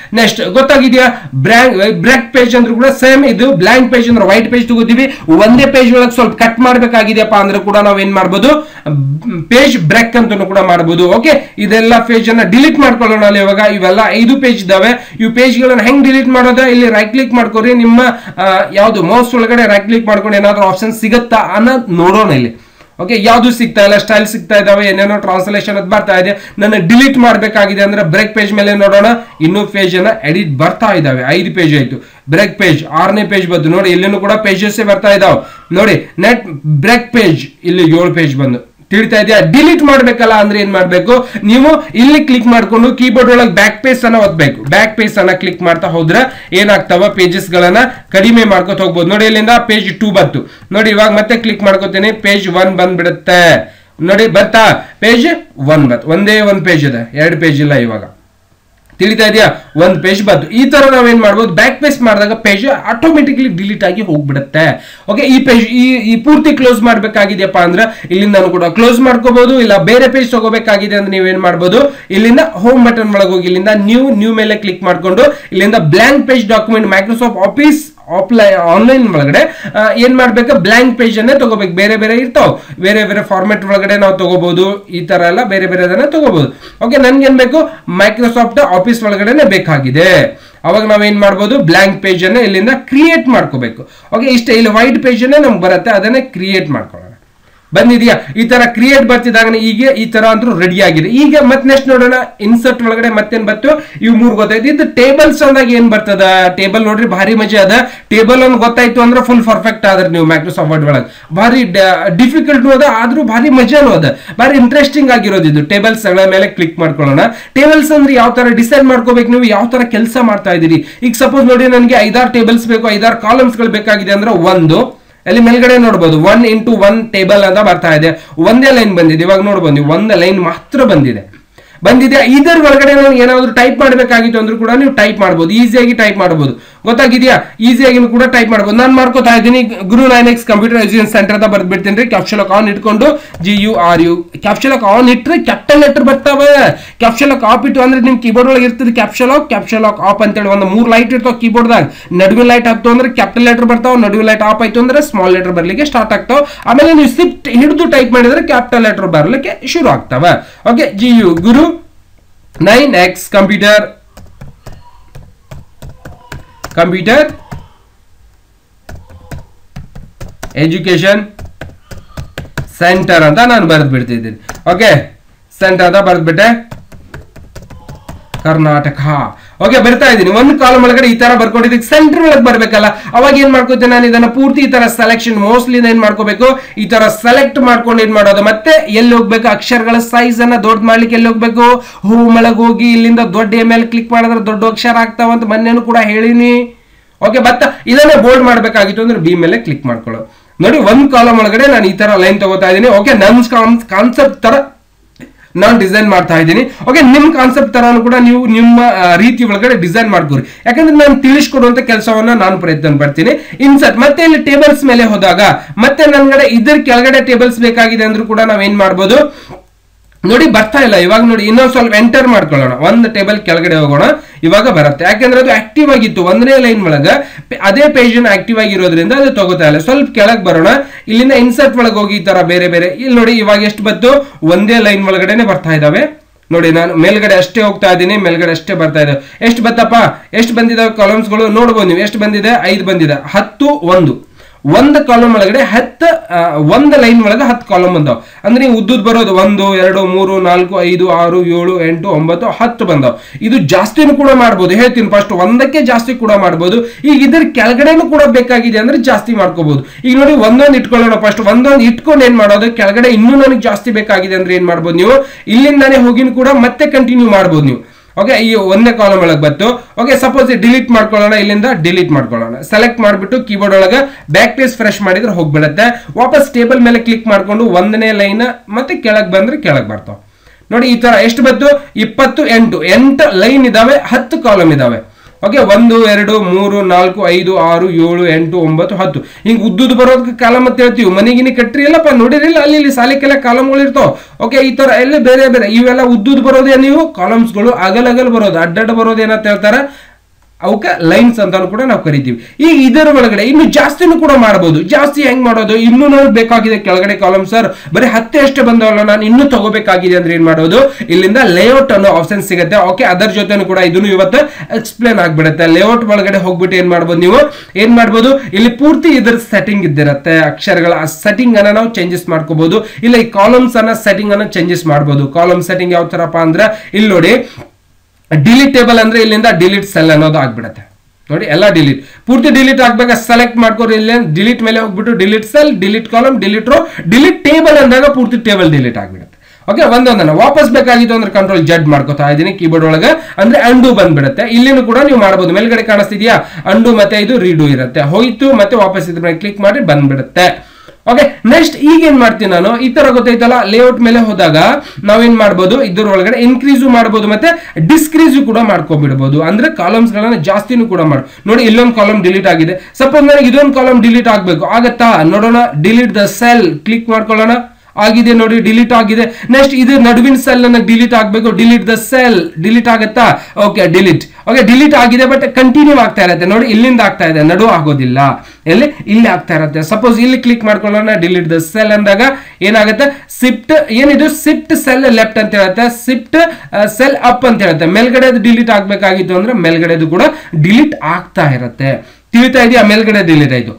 ನೆಕ್ಸ್ಟ್ ಗೊತ್ತಾಗಿದೆಯಾ ಬ್ರ್ಯಾಂಕ್ ಬ್ರ್ಯಾಕ್ ಪೇಜ್ ಅಂದ್ರೂ ಕೂಡ ಸೇಮ್ ಇದು ಬ್ಲಾಂಕ್ ಪೇಜ್ ಅಂದ್ರೆ ವೈಟ್ ಪೇಜ್ ತಗೋತೀವಿ ಒಂದೇ ಪೇಜ್ ಒಳಗೆ ಸ್ವಲ್ಪ ಕಟ್ ಮಾಡ್ಬೇಕಾಗಿದೆಯಪ್ಪ ಅಂದ್ರೆ ಕೂಡ ನಾವ್ ಏನ್ ಮಾಡ್ಬೋದು ಪೇಜ್ ಬ್ರೇಕ್ ಅಂತ ಕೂಡ ಮಾಡ್ಬೋದು ಓಕೆ ಇದೆಲ್ಲ ಪೇಜ್ ಅನ್ನ ಡಿಲೀಟ್ ಮಾಡ್ಕೊಳ್ಳೋಣ ಅಲ್ಲಿ ಇವಾಗ ಇವೆಲ್ಲ ಐದು ಪೇಜ್ ಇದಾವೆ ಈ ಪೇಜ್ ಗಳನ್ನ ಹೆಂಗ್ ಡಿಲೀಟ್ ಮಾಡೋದು ಇಲ್ಲಿ ರೈಟ್ ಕ್ಲಿಕ್ ಮಾಡ್ಕೊರಿ ನಿಮ್ಮ ಆ, ಯಾವ್ದು ಮೌಸ್ ಒಳಗಡೆ ರೈಟ್ ಕ್ಲಿಕ್ ಮಾಡ್ಕೊಂಡು ಏನಾದ್ರು ಆಪ್ಷನ್ ಸಿಗುತ್ತಾ ಅನ್ನೋದು ನೋಡೋಣ ಇಲ್ಲಿ ಓಕೆ ಯಾವ್ದು ಸಿಗ್ತಾ ಇಲ್ಲ ಸ್ಟೈಲ್ ಸಿಗ್ತಾ ಇದಾವೆ ಏನೇನೋ ಟ್ರಾನ್ಸ್ಲೇಷನ್ ಅದು ಬರ್ತಾ ಇದೆ ನನ್ನ ಡಿಲೀಟ್ ಮಾಡಬೇಕಾಗಿದೆ ಅಂದ್ರೆ ಬ್ರೇಕ್ ಪೇಜ್ ಮೇಲೆ ನೋಡೋಣ ಇನ್ನೂ ಪೇಜ್ ಅನ್ನ ಎಡಿಟ್ ಬರ್ತಾ ಇದಾವೆ ಐದು ಪೇಜ್ ಆಯ್ತು ಬ್ರೇಕ್ ಪೇಜ್ ಆರನೇ ಪೇಜ್ ಬಂತು ನೋಡಿ ಇಲ್ಲಿನೂ ಕೂಡ ಪೇಜಸ್ ಬರ್ತಾ ಇದಾವೆ ನೋಡಿ ನೆಟ್ ಬ್ರೇಕ್ ಪೇಜ್ ಇಲ್ಲಿ ಏಳು ಪೇಜ್ ಬಂದು ತಿಳಿತಾ ಇದೆಯಾ ಡಿಲೀಟ್ ಮಾಡ್ಬೇಕಲ್ಲ ಅಂದ್ರೆ ಏನ್ ಮಾಡ್ಬೇಕು ನೀವು ಇಲ್ಲಿ ಕ್ಲಿಕ್ ಮಾಡ್ಕೊಂಡು ಕೀಬೋರ್ಡ್ ಒಳಗೆ ಬ್ಯಾಕ್ ಪೇಸ್ ಅನ್ನ ಒತ್ಬೇಕು ಬ್ಯಾಕ್ ಪೇಸ್ ಅನ್ನ ಕ್ಲಿಕ್ ಮಾಡ್ತಾ ಹೋದ್ರೆ ಏನಾಗ್ತಾವ ಪೇಜಸ್ ಗಳನ್ನ ಕಡಿಮೆ ಮಾಡ್ಕೊತ ಹೋಗ್ಬೋದು ನೋಡಿ ಇಲ್ಲಿಂದ ಪೇಜ್ ಟೂ ಬಂತು ನೋಡಿ ಇವಾಗ ಮತ್ತೆ ಕ್ಲಿಕ್ ಮಾಡ್ಕೋತೀನಿ ಪೇಜ್ ಒನ್ ಬಂದ್ಬಿಡುತ್ತೆ ನೋಡಿ ಬರ್ತಾ ಪೇಜ್ ಒನ್ ಬತ್ ಒಂದೇ ಒಂದ್ ಪೇಜ್ ಇದೆ ಎರಡು ಪೇಜ್ ಇಲ್ಲ ಇವಾಗ ತಿಳಿತಾ ಇದೆಯಾ ಒಂದ್ ಪೇಜ್ ಬಂತು ಈ ತರ ನಾವೇನ್ ಮಾಡ್ಬೋದು ಬ್ಯಾಕ್ ಪೇಸ್ ಮಾಡಿದಾಗ ಪೇಜ್ ಆಟೋಮೆಟಿಕ್ಲಿ ಡಿಲೀಟ್ ಆಗಿ ಹೋಗ್ಬಿಡುತ್ತೆ ಓಕೆ ಈ ಪೇಜ್ ಈ ಈ ಪೂರ್ತಿ ಕ್ಲೋಸ್ ಮಾಡ್ಬೇಕಾಗಿದೆಯಪ್ಪ ಅಂದ್ರೆ ಇಲ್ಲಿಂದ ಕೂಡ ಕ್ಲೋಸ್ ಮಾಡ್ಕೋಬಹುದು ಇಲ್ಲ ಬೇರೆ ಪೇಜ್ ತಗೋಬೇಕಾಗಿದೆ ಅಂದ್ರೆ ನೀವೇನ್ ಮಾಡ್ಬೋದು ಇಲ್ಲಿಂದ ಹೋಮ್ ಬಟನ್ ಒಳಗೆ ಹೋಗಿ ಇಲ್ಲಿಂದ ನ್ಯೂ ನ್ಯೂ ಮೇಲೆ ಕ್ಲಿಕ್ ಮಾಡ್ಕೊಂಡು ಇಲ್ಲಿಂದ blank page document Microsoft Office offline online ಒಳಗಡೆ ಆ, ಏನ್ ಮಾಡ್ಬೇಕು ಬ್ಲಾಂಕ್ ಪೇಜ್ ಅನ್ನೇ ತಗೋಬೇಕು ಬೇರೆ ಬೇರೆ ಇರ್ತಾವ ಬೇರೆ ಬೇರೆ ಫಾರ್ಮೆಟ್ ಒಳಗಡೆ ನಾವು ತಗೋಬಹುದು ಈ ತರ ಎಲ್ಲ ಬೇರೆ ಬೇರೆ ಅದನ್ನ ತಗೋಬಹುದು ಓಕೆ ನನ್ಗೆ ಏನ್ ಬೇಕು ಮೈಕ್ರೋಸಾಫ್ಟ್ ಆಫೀಸ್ ಒಳಗಡೆನೆ ಬೇಕಾಗಿದೆ ಅವಾಗ ನಾವೇನ್ ಮಾಡ್ಬೋದು ಬ್ಲಾಂಕ್ ಪೇಜ್ ಅನ್ನ ಇಲ್ಲಿಂದ ಕ್ರಿಯೇಟ್ ಮಾಡ್ಕೋಬೇಕು ಓಕೆ ಇಷ್ಟೇ ಇಲ್ಲಿ ವೈಟ್ ಪೇಜ್ ಅನ್ನೇ ನಮ್ಗೆ ಬರುತ್ತೆ ಅದನ್ನೇ ಕ್ರಿಯೇಟ್ ಮಾಡ್ಕೊಳ್ಳೋಣ ಬಂದಿದ್ಯಾ ಈ ತರ ಕ್ರಿಯೇಟ್ ಬರ್ತಿದ್ದಾಗ ಈಗ ಈ ತರ ಅಂತೂ ರೆಡಿ ಆಗಿದೆ ಈಗ ಮತ್ತೆ ನೆಕ್ಸ್ಟ್ ನೋಡೋಣ ಇನ್ಸರ್ಟ್ ಒಳಗಡೆ ಮತ್ತೇನ್ ಬತ್ತು ಇವು ಮೂರು ಗೊತ್ತಾಯ್ತು ಇದು ಟೇಬಲ್ಸ್ ಅಂದಾಗ ಏನ್ ಬರ್ತದ ಟೇಬಲ್ ನೋಡ್ರಿ ಭಾರಿ ಮಜಾ ಅದ ಟೇಬಲ್ ಒಂದು ಗೊತ್ತಾಯ್ತು ಅಂದ್ರೆ ಫುಲ್ ಪರ್ಫೆಕ್ಟ್ ಆದ್ರೆ ನೀವು ಮೈಕ್ರೋಸಾಫ್ಟ್ ವರ್ಡ್ ಒಳಗೆ ಭಾರಿ ಡಿಫಿಕಲ್ಟ್ ಅದ ಆದ್ರೂ ಭಾರಿ ಮಜಾನು ಅದ ಭಾರಿ ಇಂಟ್ರೆಸ್ಟಿಂಗ್ ಆಗಿರೋದು ಇದು ಟೇಬಲ್ಸ್ ಗಳ ಮೇಲೆ ಕ್ಲಿಕ್ ಮಾಡ್ಕೊಳ್ಳೋಣ ಟೇಬಲ್ಸ್ ಅಂದ್ರೆ ಯಾವ ತರ ಡಿಸೈಡ್ ಮಾಡ್ಕೋಬೇಕು ನೀವು ಯಾವ ತರ ಕೆಲಸ ಮಾಡ್ತಾ ಇದೀರಿ ಈಗ ಸಪೋಸ್ ನೋಡಿ ನನಗೆ ಐದಾರು ಟೇಬಲ್ಸ್ ಬೇಕು ಐದಾರು ಕಾಲಮ್ಸ್ ಗಳು ಬೇಕಾಗಿದೆ ಅಂದ್ರೆ ಒಂದು ಅಲ್ಲಿ ಮೇಲ್ಗಡೆ ನೋಡ್ಬೋದು ಒನ್ ಇಂಟು ಒನ್ ಟೇಬಲ್ ಅಂತ ಬರ್ತಾ ಇದೆ ಒಂದೇ ಲೈನ್ ಬಂದಿದೆ ಇವಾಗ ನೋಡ್ಬೋದು ನೀವು ಒಂದೇ ಲೈನ್ ಮಾತ್ರ ಬಂದಿದೆ ಬಂದಿದೆ ಇದರ ಒಳಗಡೆ ನಾನು ಏನಾದ್ರು ಟೈಪ್ ಮಾಡಬೇಕಾಗಿತ್ತು ಅಂದ್ರೂ ಕೂಡ ನೀವು ಟೈಪ್ ಮಾಡ್ಬೋದು ಈಸಿಯಾಗಿ ಟೈಪ್ ಮಾಡ್ಬೋದು ಗೊತ್ತಾಗಿದೆಯಾ ಈಸಿಯಾಗಿ ಕೂಡ ಟೈಪ್ ಮಾಡ್ಬೋದು ನಾನು ಮಾಡ್ಕೋತಾ ಇದ್ದೀನಿ Guru nine X computer education centre ಅಂತ ಬರ್ದ್ಬಿಡ್ತೀನಿ ರೀ ಕ್ಯಾಪ್ಷಲಕ್ ಆನ್ ಇಟ್ಕೊಂಡು G U R U caps lock on ಇಟ್ರೆ ಕ್ಯಾಪಿಟಲ್ ಲೆಟರ್ ಬರ್ತಾವೆ ಕ್ಯಾಪ್ಷಲಕ್ ಆಫ್ ಇಟ್ಟು ಅಂದ್ರೆ ನಿಮ್ ಕೀಬೋರ್ಡ್ ಒಳಗೆ ಇರ್ತದೆ ಕ್ಯಾಪ್ಷಲಾಕ್ ಕ್ಯಾಪ್ಷಲಾಕ್ ಆಫ್ ಅಂತೇಳಿ ಒಂದು ಮೂರು ಲೈಟ್ ಇರ್ತಾವ ಕೀಬೋರ್ಡ್ದಾಗ ನಡುವೆ ಲೈಟ್ ಹಾಕ್ತು ಅಂದ್ರೆ ಕ್ಯಾಪಿಟಲ್ ಲೆಟರ್ ಬರ್ತಾವ ನಡುವೆ ಲೈಟ್ ಆಫ್ ಆಯ್ತು ಅಂದ್ರೆ ಸ್ಮಾಲ್ ಲೆಟರ್ ಬರ್ಲಿಕ್ಕೆ ಸ್ಟಾರ್ಟ್ ಆಗ್ತಾವ ಆಮೇಲೆ ನೀವು ಸಿಫ್ಟ್ ಹಿಡಿದು ಟೈಪ್ ಮಾಡಿದ್ರೆ ಕ್ಯಾಪಿಟಲ್ ಲೆಟರ್ ಬರ್ಲಿಕ್ಕೆ ಶುರು ಆಗ್ತಾವ okay G U Guru nine X computer computer education centre ಅಂತ ನಾನು ಬರೆದು ಬಿಡ್ತಿದ್ದೀನಿ ಓಕೆ ಸೆಂಟರ್ ಅಂತ ಬರೆದ್ಬಿಟ್ಟೆ ಕರ್ನಾಟಕ ಓಕೆ ಬರ್ತಾ ಇದ್ದೀನಿ ಒಂದು ಕಾಲಮ್ ಒಳಗಡೆ ಈ ತರ ಬರ್ಕೊಂಡಿದ್ದಕ್ಕೆ ಸೆಂಟರ್ ಒಳಗೆ ಬರ್ಬೇಕಲ್ಲ ಅವಾಗ ಏನ್ ಮಾಡ್ಕೋತೀನಿ ನಾನು ಇದನ್ನ ಪೂರ್ತಿ ಈ ತರ ಸೆಲೆಕ್ಷನ್ ಮೋಸ್ಟ್ಲಿ ಏನ್ ಮಾಡ್ಕೋಬೇಕು ಈ ತರ ಸೆಲೆಕ್ಟ್ ಮಾಡ್ಕೊಂಡು ಏನ್ ಮಾಡೋದು ಮತ್ತೆ ಎಲ್ಲಿ ಹೋಗ್ಬೇಕು ಅಕ್ಷರಗಳ ಸೈಜ್ ಅನ್ನ ದೊಡ್ಡ ಮಾಡ್ಲಿಕ್ಕೆ ಎಲ್ಲಿ ಹೋಗ್ಬೇಕು ಹೋಮ್ ಒಳಗೆ ಹೋಗಿ ಇಲ್ಲಿಂದ ದೊಡ್ಡ ಎ ಮೇಲೆ ಕ್ಲಿಕ್ ಮಾಡಿದ್ರೆ ದೊಡ್ಡ ಅಕ್ಷರ ಆಗ್ತಾವ ಅಂತ ಮೊನ್ನೆನೂ ಕೂಡ ಹೇಳಿನಿ ಓಕೆ ಬತ್ತ ಇದನ್ನೇ ಬೋಲ್ಡ್ ಮಾಡಬೇಕಾಗಿತ್ತು ಅಂದ್ರೆ ಬಿ ಮೇಲೆ ಕ್ಲಿಕ್ ಮಾಡ್ಕೊಳ್ಳೋ ನೋಡಿ ಒಂದ್ ಕಾಲಮ್ ಒಳಗಡೆ ನಾನು ಈ ತರ ಲೈನ್ ತಗೋತಾ ಇದ್ದೀನಿ ಓಕೆ ನನ್ ಕಾನ್ಸೆಪ್ಟ್ ತರ ನಾನು ಡಿಸೈನ್ ಮಾಡ್ತಾ ಇದ್ದೀನಿ ಓಕೆ ನಿಮ್ ಕಾನ್ಸೆಪ್ಟ್ ತರಾನು ಕೂಡ ನೀವು ನಿಮ್ಮ ಆ, ರೀತಿ ಒಳಗಡೆ ಡಿಸೈನ್ ಮಾಡ್ಕೋರಿ ಯಾಕಂದ್ರೆ ನಾನು ತಿಳಿಸ್ಕೊಡುವಂತ ಕೆಲಸವನ್ನ ನಾನು ಪ್ರಯತ್ನ ಪಡ್ತೀನಿ ಇನ್ಸರ್ಟ್ ಮತ್ತೆ ಇಲ್ಲಿ ಟೇಬಲ್ಸ್ ಮೇಲೆ ಹೋದಾಗ ಮತ್ತೆ ನನ್ಗಡೆ ಇದ್ರ ಕೆಳಗಡೆ ಟೇಬಲ್ಸ್ ಬೇಕಾಗಿದೆ ಅಂದ್ರೂ ಕೂಡ ನಾವೇನ್ ಮಾಡ್ಬೋದು ನೋಡಿ ಬರ್ತಾ ಇಲ್ಲ ಇವಾಗ ನೋಡಿ ಇನ್ನೊಂದ್ ಸ್ವಲ್ಪ ಎಂಟರ್ ಮಾಡ್ಕೊಳ್ಳೋಣ ಒಂದು ಟೇಬಲ್ ಕೆಳಗಡೆ ಹೋಗೋಣ ಇವಾಗ ಬರುತ್ತೆ ಯಾಕಂದ್ರೆ ಅದು ಆಕ್ಟಿವ್ ಆಗಿತ್ತು ಒಂದನೇ ಲೈನ್ ಒಳಗ ಪೆ- ಅದೇ ಪೇಜ್ ಆಕ್ಟಿವ್ ಆಗಿರೋದ್ರಿಂದ ಅದು ತಗೋತಾ ಇಲ್ಲ ಸ್ವಲ್ಪ ಕೆಳಗೆ ಬರೋಣ ಇಲ್ಲಿಂದ ಇನ್ಸರ್ಟ್ ಒಳಗೆ ಹೋಗಿ ಈ ತರ ಬೇರೆ ಬೇರೆ ಇಲ್ಲಿ ನೋಡಿ ಇವಾಗ ಎಷ್ಟು ಬತ್ತು ಒಂದೇ ಲೈನ್ ಒಳಗಡೆನೆ ಬರ್ತಾ ಇದಾವೆ ನೋಡಿ ನಾನು ಮೇಲ್ಗಡೆ ಅಷ್ಟೇ ಹೋಗ್ತಾ ಇದ್ದೀನಿ ಮೇಲ್ಗಡೆ ಅಷ್ಟೇ ಬರ್ತಾ ಇದೆ ಎಷ್ಟು ಬತ್ತಪ್ಪ ಎಷ್ಟು ಬಂದಿದಾವೆ ಕಾಲಮ್ಸ್ಗಳು ನೋಡ್ಬೋದು ನೀವು ಎಷ್ಟು ಬಂದಿದೆ ಐದು ಬಂದಿದೆ ಹತ್ತು ಒಂದು ಒಂದು ಕಾಲಮ್ ಒಳಗಡೆ ಹತ್ತು ಆ, ಒಂದು ಲೈನ್ ಒಳಗೆ ಹತ್ತು ಕಾಲಮ್ ಬಂದಾವ ಅಂದ್ರೆ ನೀವು ಉದ್ದುದ್ ಬರೋದು ಒಂದು ಎರಡು ಮೂರು ನಾಲ್ಕು ಐದು ಆರು ಏಳು ಎಂಟು ಒಂಬತ್ತು ಹತ್ತು ಬಂದಾವ ಇದು ಜಾಸ್ತಿನೂ ಕೂಡ ಮಾಡ್ಬೋದು ಹೇಳ್ತೀನಿ ಫಸ್ಟ್ ಒಂದಕ್ಕೆ ಜಾಸ್ತಿ ಕೂಡ ಮಾಡ್ಬೋದು ಈಗ ಇದ್ರ ಕೆಳಗಡೆನೂ ಕೂಡ ಬೇಕಾಗಿದೆ ಅಂದ್ರೆ ಜಾಸ್ತಿ ಮಾಡ್ಕೋಬಹುದು ಈಗ ನೋಡಿ ಒಂದೊಂದು ಇಟ್ಕೊಳ್ಳೋಣ ಫಸ್ಟ್ ಒಂದೊಂದು ಇಟ್ಕೊಂಡು ಏನ್ ಮಾಡೋದು ಕೆಳಗಡೆ ಇನ್ನೂ ನನಗೆ ಜಾಸ್ತಿ ಬೇಕಾಗಿದೆ ಅಂದ್ರೆ ಏನ್ ಮಾಡ್ಬೋದು ನೀವು ಇಲ್ಲಿಂದಾನೇ ಹೋಗಿನೂ ಕೂಡ ಮತ್ತೆ ಕಂಟಿನ್ಯೂ ಮಾಡ್ಬೋದು ನೀವು ಓಕೆ ಈ ಒಂದೇ ಕಾಲಮ್ ಒಳಗೆ ಬಂತು ಓಕೆ ಸಪೋಸ್ ಡಿಲೀಟ್ ಮಾಡ್ಕೊಳ್ಳೋಣ ಇಲ್ಲಿಂದ ಡಿಲೀಟ್ ಮಾಡ್ಕೊಳ್ಳೋಣ ಸೆಲೆಕ್ಟ್ ಮಾಡಿಬಿಟ್ಟು ಕೀಬೋರ್ಡ್ ಒಳಗೆ ಬ್ಯಾಕ್ ಪೇಜ್ ಫ್ರೆಶ್ ಮಾಡಿದ್ರೆ ಹೋಗ್ಬಿಡುತ್ತೆ ವಾಪಸ್ ಟೇಬಲ್ ಮೇಲೆ ಕ್ಲಿಕ್ ಮಾಡ್ಕೊಂಡು ಒಂದನೇ ಲೈನ್ ಮತ್ತೆ ಕೆಳಗೆ ಬಂದ್ರೆ ಕೆಳಗೆ ಬರ್ತಾವ ನೋಡಿ ಈ ತರ ಎಷ್ಟು ಬಂತು ಇಪ್ಪತ್ತು ಎಂಟು ಎಂಟು ಲೈನ್ ಇದಾವೆ ಹತ್ತು ಕಾಲಮ್ ಇದಾವೆ ಓಕೆ ಒಂದು ಎರಡು ಮೂರು ನಾಲ್ಕು ಐದು ಆರು ಏಳು ಎಂಟು ಒಂಬತ್ತು ಹತ್ತು ಹಿಂಗ್ ಉದ್ದುದ್ ಬರೋದಕ್ಕೆ ಕಾಲಮ್ ಅಂತ ಹೇಳ್ತೀವಿ ಮನೆಗಿನಿ ಕಟ್ರಿ ಇಲ್ಲಪ್ಪ ನೋಡಿರಿಲ್ಲ ಅಲ್ಲಿ ಇಲ್ಲಿ ಸಾಲಿಕೆಲ್ಲ ಕಾಲಮ್ಗಳು ಇರ್ತಾವ ಓಕೆ ಈ ತರ ಎಲ್ಲ ಬೇರೆ ಬೇರೆ ಇವೆಲ್ಲ ಉದ್ದುದ್ ಬರೋದೇ ನೀವು ಕಾಲಮ್ಸ್ಗಳು ಅಗಲ್ ಅಗಲ್ ಬರೋದು ಅಡ್ಡಡ್ಡ ಬರೋದು ಏನಂತ ಹೇಳ್ತಾರೆ ಅವಕ್ಕೆ ಲೈನ್ಸ್ ಅಂತಾನು ಕೂಡ ನಾವು ಕರಿತೀವಿ ಈಗ ಇದರ ಒಳಗಡೆ ಇನ್ನು ಜಾಸ್ತಿನೂ ಕೂಡ ಮಾಡಬಹುದು ಜಾಸ್ತಿ ಹೆಂಗ್ ಮಾಡೋದು ಇನ್ನೂ ನನಗೆ ಬೇಕಾಗಿದೆ ಕೆಳಗಡೆ ಕಾಲಮ್ ಸರ್ ಬರೀ ಹತ್ತೆ ಅಷ್ಟೇ ಬಂದವಲ್ಲ ನಾನು ಇನ್ನೂ ತಗೋಬೇಕಾಗಿದೆ ಅಂದ್ರೆ ಏನ್ ಮಾಡೋದು ಇಲ್ಲಿಂದ ಲೇಔಟ್ ಅನ್ನೋ ಆಪ್ಷನ್ ಸಿಗುತ್ತೆ ಓಕೆ ಅದರ ಜೊತೆನೂ ಕೂಡ ಇದನ್ನು ಇವತ್ತು ಎಕ್ಸ್ಪ್ಲೇನ್ ಆಗ್ಬಿಡುತ್ತೆ ಲೇಔಟ್ ಒಳಗಡೆ ಹೋಗ್ಬಿಟ್ಟು ಏನ್ ಮಾಡ್ಬೋದು ನೀವು ಏನ್ ಮಾಡ್ಬೋದು ಇಲ್ಲಿ ಪೂರ್ತಿ ಇದ್ರ ಸೆಟ್ಟಿಂಗ್ ಇದ್ದಿರತ್ತೆ ಅಕ್ಷರಗಳ ಸೆಟ್ಟಿಂಗ್ ಅನ್ನ ನಾವು ಚೇಂಜಸ್ ಮಾಡ್ಕೋಬಹುದು ಇಲ್ಲ ಈ ಕಾಲಮ್ಸ್ ಅನ್ನ ಸೆಟ್ಟಿಂಗ್ ಅನ್ನ ಚೇಂಜಸ್ ಮಾಡ್ಬೋದು ಕಾಲಮ್ ಸೆಟ್ಟಿಂಗ್ ಯಾವ ತರಪ್ಪ ಅಂದ್ರೆ ಇಲ್ಲಿ ನೋಡಿ ಡಿಲೀಟ್ ಟೇಬಲ್ ಅಂದ್ರೆ ಇಲ್ಲಿಂದ ಡಿಲೀಟ್ ಸೆಲ್ ಅನ್ನೋದು ಆಗ್ಬಿಡುತ್ತೆ ನೋಡಿ ಎಲ್ಲ ಡಿಲೀಟ್ ಪೂರ್ತಿ ಡಿಲೀಟ್ ಆಗ್ಬೇಕಾ ಸೆಲೆಕ್ಟ್ ಮಾಡ್ಕೋರಿ ಇಲ್ಲಿ ಡಿಲೀಟ್ ಮೇಲೆ ಹೋಗ್ಬಿಟ್ಟು delete cell delete column delete row delete table ಅಂದಾಗ ಪೂರ್ತಿ ಟೇಬಲ್ ಡಿಲೀಟ್ ಆಗ್ಬಿಡುತ್ತೆ ಓಕೆ ಒಂದೊಂದನ್ನ ವಾಪಸ್ ಬೇಕಾಗಿತ್ತು ಅಂದ್ರೆ ಕಂಟ್ರೋಲ್ ಜಡ್ ಮಾಡ್ಕೋತಾ ಇದ್ದೀನಿ ಕೀಬೋರ್ಡ್ ಒಳಗೆ ಅಂದ್ರೆ ಅಂಡು ಬಂದ್ಬಿಡುತ್ತೆ ಇಲ್ಲಿನೂ ಕೂಡ ನೀವು ಮಾಡಬಹುದು ಮೇಲ್ಗಡೆ ಕಾಣಿಸ್ತಿದ್ಯಾ ಅಂಡು ಮತ್ತೆ ಇದು ರೀಡು ಇರುತ್ತೆ ಹೋಯ್ತು ಮತ್ತೆ ವಾಪಸ್ ಇದ್ರ ಮೇಲೆ ಕ್ಲಿಕ್ ಮಾಡಿ ಬಂದ್ಬಿಡುತ್ತೆ ಓಕೆ ನೆಕ್ಸ್ಟ್ ಈಗ ಏನ್ ಮಾಡ್ತೀನಿ ನಾನು ಈ ತರ ಗೊತ್ತೈತಲ್ಲ ಲೇಔಟ್ ಮೇಲೆ ಹೋದಾಗ ನಾವೇನ್ ಮಾಡ್ಬೋದು ಇದ್ರ ಒಳಗಡೆ ಇನ್ಕ್ರೀಸು ಮಾಡ್ಬೋದು ಮತ್ತೆ ಡಿಸ್ಕ್ರೀಸು ಕೂಡ ಮಾಡ್ಕೊಂಡ್ಬಿಡ್ಬೋದು ಅಂದ್ರೆ ಕಾಲಮ್ಸ್ ಗಳನ್ನ ಜಾಸ್ತಿನೂ ಕೂಡ ಮಾಡ್ ನೋಡಿ ಇಲ್ಲೊಂದು ಕಾಲಮ್ ಡಿಲೀಟ್ ಆಗಿದೆ ಸಪೋಸ್ ನನಗೆ ಇದೊಂದು ಕಾಲಮ್ ಡಿಲೀಟ್ ಆಗ್ಬೇಕು ಆಗತ್ತಾ ನೋಡೋಣ ಡಿಲೀಟ್ ದ ಸೆಲ್ ಕ್ಲಿಕ್ ಮಾಡ್ಕೊಳ್ಳೋಣ ಆಗಿದೆ ನೋಡಿ ಡಿಲೀಟ್ ಆಗಿದೆ ನೆಕ್ಸ್ಟ್ ಇದು ನಡುವಿನ ಸೆಲ್ ನನಗೆ ಡಿಲೀಟ್ ಆಗಬೇಕು ಡಿಲೀಟ್ ದ ಸೆಲ್ ಡಿಲೀಟ್ ಆಗುತ್ತಾ ಓಕೆ ಡಿಲೀಟ್ ಓಕೆ ಡಿಲೀಟ್ ಆಗಿದೆ ಬಟ್ ಕಂಟಿನ್ಯೂ ಆಗ್ತಾ ಇರುತ್ತೆ ನೋಡಿ ಇಲ್ಲಿಂದ ಆಗ್ತಾ ಇದೆ ನಡು ಆಗೋದಿಲ್ಲ ಎಲ್ಲಿ ಇಲ್ಲಿ ಆಗ್ತಾ ಇರುತ್ತೆ ಸಪೋಸ್ ಇಲ್ಲಿ ಕ್ಲಿಕ್ ಮಾಡ್ಕೊಳ್ಳೋಣ ಡಿಲೀಟ್ ದ ಸೆಲ್ ಅಂದಾಗ ಏನಾಗುತ್ತೆ ಸಿಫ್ಟ್ ಏನಿದು ಸಿಫ್ಟ್ ಸೆಲ್ ಲೆಫ್ಟ್ ಅಂತ ಹೇಳುತ್ತೆ ಸಿಫ್ಟ್ ಸೆಲ್ ಅಪ್ ಅಂತ ಹೇಳುತ್ತೆ ಮೇಲ್ಗಡೆ ಡಿಲೀಟ್ ಆಗ್ಬೇಕಾಗಿತ್ತು ಅಂದ್ರೆ ಮೇಲ್ಗಡೆದು ಕೂಡ ಡಿಲೀಟ್ ಆಗ್ತಾ ಇರುತ್ತೆ ತಿಳಿತಾ ಇದೆಯಾ ಮೇಲ್ಗಡೆ ಡಿಲೀಟ್ ಆಯ್ತು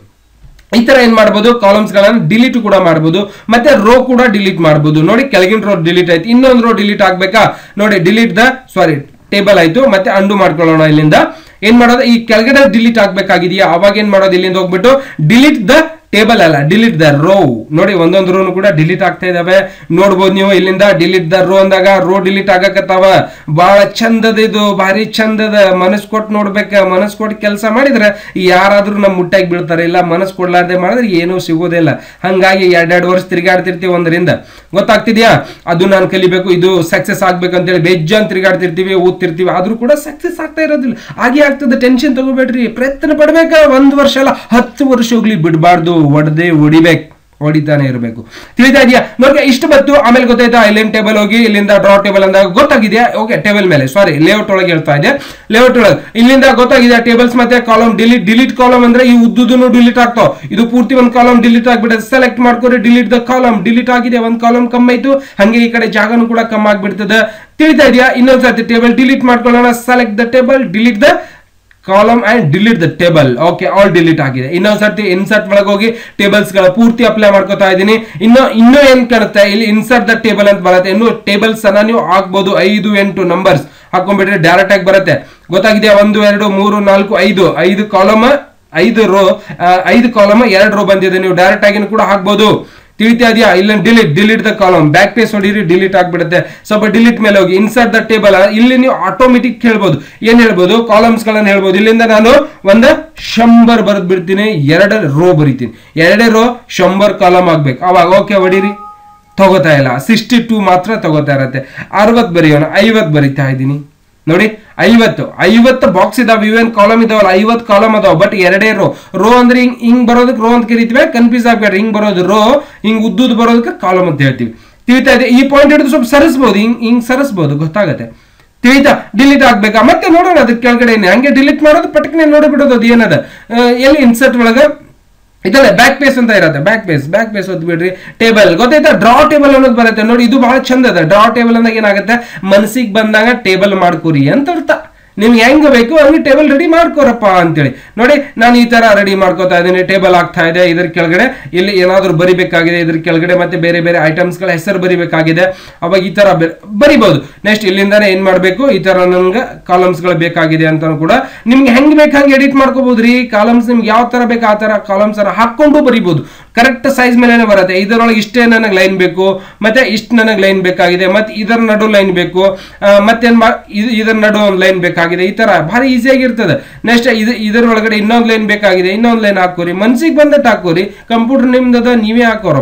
ಈ ತರ ಏನ್ ಮಾಡಬಹುದು ಕಾಲಮ್ಸ್ ಗಳನ್ನ ಡಿಲೀಟ್ ಕೂಡ ಮಾಡಬಹುದು ಮತ್ತೆ ರೋ ಕೂಡ ಡಿಲೀಟ್ ಮಾಡಬಹುದು ನೋಡಿ ಕೆಳಗಿನ ರೋ ಡಿಲೀಟ್ ಆಯ್ತು ಇನ್ನೊಂದು ರೋ ಡಿಲೀಟ್ ಆಗ್ಬೇಕಾ ನೋಡಿ ಡಿಲೀಟ್ ದ ಸಾರಿ ಟೇಬಲ್ ಆಯ್ತು ಮತ್ತೆ ಅಂಡು ಮಾಡ್ಕೊಳ್ಳೋಣ ಇಲ್ಲಿಂದ ಏನ್ ಮಾಡೋದು ಈ ಕೆಳಗಡೆ ಡಿಲೀಟ್ ಆಗ್ಬೇಕಾಗಿದೆಯಾ ಅವಾಗ ಏನ್ ಮಾಡೋದು ಇಲ್ಲಿಂದ ಹೋಗ್ಬಿಟ್ಟು ಡಿಲೀಟ್ ದ ಟೇಬಲ್ ಅಲ್ಲ ಡಿಲೀಟ್ ದ ರೋ ನೋಡಿ ಒಂದೊಂದು ರೋನು ಕೂಡ ಡಿಲೀಟ್ ಆಗ್ತಾ ಇದಾವೆ ನೋಡ್ಬೋದು ನೀವು ಇಲ್ಲಿಂದ ಡಿಲೀಟ್ ದ ರೋ ಅಂದಾಗ ರೋ ಡಿಲೀಟ್ ಆಗಕತ್ತಾವ ಬಹಳ ಚಂದದ ಇದು ಭಾರಿ ಚಂದದ ಮನಸ್ ಕೊಟ್ಟು ನೋಡ್ಬೇಕ ಮನಸ್ ಕೊಟ್ಟು ಕೆಲಸ ಮಾಡಿದ್ರೆ ಯಾರಾದ್ರೂ ನಮ್ ಮುಟ್ಟಾಗಿ ಬೀಳ್ತಾರೆ ಇಲ್ಲ ಮನಸ್ ಕೊಡ್ಲಾರ್ದೆ ಮಾಡಿದ್ರೆ ಏನೂ ಸಿಗೋದಿಲ್ಲ ಹಂಗಾಗಿ ಎರಡೆರಡು ವರ್ಷ ತಿರುಗಾಡ್ತಿರ್ತೀವಿ ಒಂದರಿಂದ ಗೊತ್ತಾಗ್ತಿದ್ಯಾ ಅದು ನಾನು ಕಲಿಬೇಕು ಇದು ಸಕ್ಸಸ್ ಆಗ್ಬೇಕು ಅಂತೇಳಿ ಬೇಜಾನ್ ತಿರುಗಾಡ್ತಿರ್ತೀವಿ ಓದ್ತಿರ್ತೀವಿ ಆದ್ರೂ ಕೂಡ ಸಕ್ಸಸ್ ಆಗ್ತಾ ಇರೋದಿಲ್ಲ ಹಾಗೆ ಆಗ್ತದೆ ಟೆನ್ಷನ್ ತಗೋಬೇಡ್ರಿ ಪ್ರಯತ್ನ ಪಡ್ಬೇಕ ಒಂದ್ ವರ್ಷ ಅಲ್ಲ ಹತ್ತು ವರ್ಷ ಹೋಗ್ಲಿ ಬಿಡಬಾರ್ದು ಒಡದೆ ಹೊಡಿಬೇಕು ಹೊಡಿತಾನೆ ಇರಬೇಕು ತಿಳಿತಾ ಇದೆಯಾ ನೋಡಿ ಇಷ್ಟು ಬತ್ತು ಆಮೇಲೆ ಗೊತ್ತಾಯ್ತಾ ಇಲ್ಲಿಂದ ಟೇಬಲ್ ಹೋಗಿ ಇಲ್ಲಿಂದ ಡ್ರಾ ಟೇಬಲ್ ಅಂದಾಗ ಗೊತ್ತಾಗಿದೆಯಾ ಓಕೆ ಟೇಬಲ್ ಮೇಲೆ ಸಾರಿ ಲೇಔಟ್ ಒಳಗೆ ಹೇಳ್ತಾ ಇದೆ ಲೇಔಟ್ ಒಳಗೆ ಇಲ್ಲಿಂದ ಗೊತ್ತಾಗಿದೆ ಟೇಬಲ್ಸ್ ಮತ್ತೆ ಕಾಲಮ್ ಡಿಲೀಟ್ ಡಿಲೀಟ್ ಕಾಲಮ್ ಅಂದ್ರೆ ಈ ಉದ್ದುದನ್ನು ಡಿಲೀಟ್ ಆಗ್ತಾವ ಇದು ಪೂರ್ತಿ ಒಂದು ಕಾಲಮ್ ಡಿಲೀಟ್ ಆಗ್ಬಿಡುತ್ತೆ ಸೆಲೆಕ್ಟ್ ಮಾಡ್ಕೊರಿ ಡಿಲೀಟ್ ದ ಕಾಲಮ್ ಡಿಲೀಟ್ ಆಗಿದೆ ಒಂದು ಕಾಲಮ್ ಕಮ್ಮಿ ಆಯ್ತು ಹಂಗೆ ಈ ಕಡೆ ಜಾಗನೂ ಕೂಡ ಕಮ್ಮಿ ಆಗ್ಬಿಡ್ತದೆ ತಿಳಿತಾ ಇದೆಯಾ ಇನ್ನೊಂದ್ಸತಿ ಟೇಬಲ್ ಡಿಲೀಟ್ ಮಾಡ್ಕೊಳ್ಳೋಣ select the table delete the column and delete the table okay all delete ಆಗಿದೆ ಇನ್ನೊಂದ್ಸರ್ತಿ ಇನ್ಸರ್ಟ್ ಒಳಗೆ ಹೋಗಿ ಟೇಬಲ್ಸ್ ಗಳ ಪೂರ್ತಿ ಅಪ್ಲೈ ಮಾಡ್ಕೋತಾ ಇದ್ದೀನಿ ಇನ್ನು ಇನ್ನೂ ಏನ್ ಕಾಣುತ್ತೆ ಇಲ್ಲಿ ಇನ್ಸರ್ಟ್ ದ ಟೇಬಲ್ ಅಂತ ಬರುತ್ತೆ ಇನ್ನು ಟೇಬಲ್ಸ್ ಅನ್ನ ನೀವು ಹಾಕ್ಬೋದು ಐದು ಎಂಟು ನಂಬರ್ಸ್ ಹಾಕೊಂಡ್ಬಿಟ್ರೆ ಡೈರೆಕ್ಟ್ ಆಗಿ ಬರುತ್ತೆ ಗೊತ್ತಾಗಿದೆಯಾ ಒಂದು ಎರಡು ಮೂರು ನಾಲ್ಕು ಐದು ಐದು ಕಾಲಮ್ ಐದು ರೋ ಐದು ಕಾಲಮ್ ಎರಡು ರೋ ಬಂದಿದೆ ನೀವು ಡೈರೆಕ್ಟ್ ಆಗಿನೂ ಕೂಡ ಹಾಕ್ಬೋದು ತಿಳಿತಾ ಇದೆಯಾ ಇಲ್ಲ delete delete the column backspace ಹೊಡೀರಿ ಡಿಲೀಟ್ ಆಗ್ಬಿಡುತ್ತೆ ಸ್ವಲ್ಪ ಡಿಲೀಟ್ ಮೇಲೆ ಹೋಗಿ ಇನ್ಸರ್ಟ್ ದ ಟೇಬಲ್ ಇಲ್ಲಿ ನೀವು ಆಟೋಮೆಟಿಕ್ ಹೇಳ್ಬೋದು ಏನ್ ಹೇಳ್ಬೋದು ಕಾಲಮ್ಸ್ ಗಳನ್ನ ಹೇಳ್ಬೋದು ಇಲ್ಲಿಂದ ನಾನು ಒಂದ ಶಂಬರ್ ಬರೆದ್ ಬಿಡ್ತೀನಿ ಎರಡ ರೋ ಬರಿತೀನಿ ಎರಡೇ ರೋ ಶಂಬರ್ ಕಾಲಮ್ ಆಗ್ಬೇಕು ಅವಾಗ ಓಕೆ ಹೊಡೀರಿ ತಗೋತಾ ಇಲ್ಲ ಸಿಕ್ಸ್ಟಿ ಟೂ ಮಾತ್ರ ತಗೋತಾ ಇರತ್ತೆ ಅರವತ್ ಬರೆಯೋಣ ಐವತ್ ಬರಿತಾ ಇದ್ದೀನಿ ನೋಡಿ ಐವತ್ತು ಐವತ್ತು ಬಾಕ್ಸ್ ಇದಾವೆ ಇವೇನ್ ಕಾಲಮ್ ಇದಾವಲ್ಲ ಐವತ್ತು ಕಾಲಮ್ ಅದಾವ ಬಟ್ ಎರಡೇ ರೋ ರೋ ಅಂದ್ರೆ ಹಿಂಗ್ ಹಿಂಗ್ ಬರೋದಕ್ಕೆ ರೋ ಅಂತ ಕರಿತೀವಿ ಕನ್ಫ್ಯೂಸ್ ಆಗ್ಬೇಡ್ರಿ ಹಿಂಗ್ ಬರೋದು ರೋ ಹಿಂಗ್ ಉದ್ದುದ್ ಬರೋದಕ್ಕೆ ಕಾಲಮ್ ಅಂತ ಹೇಳ್ತೀವಿ ತಿಳಿತಾ ಇದೆ ಈ ಪಾಯಿಂಟ್ ಹಿಡಿದು ಸ್ವಲ್ಪ ಸರಿಸ್ಬೋದು ಹಿಂಗ್ ಹಿಂಗ್ ಸರಿಸ್ಬೋದು ಗೊತ್ತಾಗತ್ತೆ ತಿಳಿತಾ ಡಿಲೀಟ್ ಆಗ್ಬೇಕಾ ಮತ್ತೆ ನೋಡೋಣ ಅದಕ್ಕೆ ಕೆಳಗಡೆ ಹಂಗೆ ಡಿಲೀಟ್ ಮಾಡೋದು ಪಟಕ್ನೆ ನೋಡಿಬಿಡೋದು ಅದು ಏನದ ಆ, ಎಲ್ಲಿ ಇನ್ಸರ್ಟ್ ಒಳಗೆ ಇದಲ್ಲ ಬ್ಯಾಕ್ ಪೇಸ್ ಅಂತ ಇರುತ್ತೆ ಬ್ಯಾಕ್ ಪೇಸ್ ಬ್ಯಾಕ್ ಪೇಸ್ ಓದ್ ಬಿಡ್ರಿ ಟೇಬಲ್ ಗೊತ್ತಾಯ್ತಾ ಡ್ರಾ ಟೇಬಲ್ ಅನ್ನೋದು ಬರುತ್ತೆ ನೋಡಿ ಇದು ಬಹಳ ಚಂದ ಅದ ಡ್ರಾ ಟೇಬಲ್ ಅಂದಾಗ ಏನಾಗುತ್ತೆ ಮನಸ್ಸಿಗೆ ಬಂದಾಗ ಟೇಬಲ್ ಮಾಡ್ಕೊರಿ ಅಂತ ಅರ್ಥ ನಿಮ್ಗೆ ಹೆಂಗ್ ಬೇಕು ಹಂಗೆ ಟೇಬಲ್ ರೆಡಿ ಮಾಡ್ಕೋರಪ್ಪ ಅಂತೇಳಿ ನೋಡಿ ನಾನು ಈ ತರ ರೆಡಿ ಮಾಡ್ಕೋತಾ ಇದ್ದೀನಿ ಟೇಬಲ್ ಆಗ್ತಾ ಇದೆ ಇದ್ರ ಕೆಳಗಡೆ ಇಲ್ಲಿ ಏನಾದ್ರೂ ಬರಿಬೇಕಾಗಿದೆ ಇದ್ರ ಕೆಳಗಡೆ ಮತ್ತೆ ಬೇರೆ ಬೇರೆ ಐಟಮ್ಸ್ ಗಳ ಹೆಸರು ಬರಿಬೇಕಾಗಿದೆ ಅವಾಗ ಈ ತರ ಬೆ- ಬರಿಬಹುದು ನೆಕ್ಸ್ಟ್ ಇಲ್ಲಿಂದಾನೆ ಏನ್ ಮಾಡ್ಬೇಕು ಈ ತರ ನಮ್ಗೆ ಕಾಲಮ್ಸ್ ಗಳು ಬೇಕಾಗಿದೆ ಅಂತ ಕೂಡ ನಿಮ್ಗೆ ಹೆಂಗ್ ಬೇಕು ಹಂಗೆ ಎಡಿಟ್ ಮಾಡ್ಕೋಬಹುದ್ರಿ ಕಾಲಮ್ಸ್ ನಿಮ್ಗೆ ಯಾವ ತರ ಬೇಕು ಆ ತರ ಕಾಲಮ್ಸ್ ಅನ್ನ ಹಾಕೊಂಡು ಬರಿಬಹುದು ಕರೆಕ್ಟ್ ಸೈಜ್ ಮೇಲೆ ಬರುತ್ತೆ ಇದರೊಳಗೆ ಇಷ್ಟೇ ನನಗೆ ಲೈನ್ ಬೇಕು ಮತ್ತೆ ಇಷ್ಟು ನನಗೆ ಲೈನ್ ಬೇಕಾಗಿದೆ ಮತ್ತೆ ಇದರ ನಡು ಲೈನ್ ಬೇಕು ಆ, ಮತ್ತೇನ್ ಮಾ ಇದು- ಇದರ ನಡು ಒಂದು ಲೈನ್ ಬೇಕಾಗಿದೆ ಈ ತರ ಭಾರಿ ಈಸಿಯಾಗಿರ್ತದೆ ನೆಕ್ಸ್ಟ್ ಇದು ಇದರ ಒಳಗಡೆ ಇನ್ನೊಂದು ಲೈನ್ ಬೇಕಾಗಿದೆ ಇನ್ನೊಂದು ಲೈನ್ ಹಾಕೋರಿ ಮನ್ಸಿಗೆ ಬಂದಟ್ಟು ಹಾಕೋರಿ ಕಂಪ್ಯೂಟರ್ ನಿಮ್ದದ ನೀವೇ ಹಾಕೋರಪ್ಪ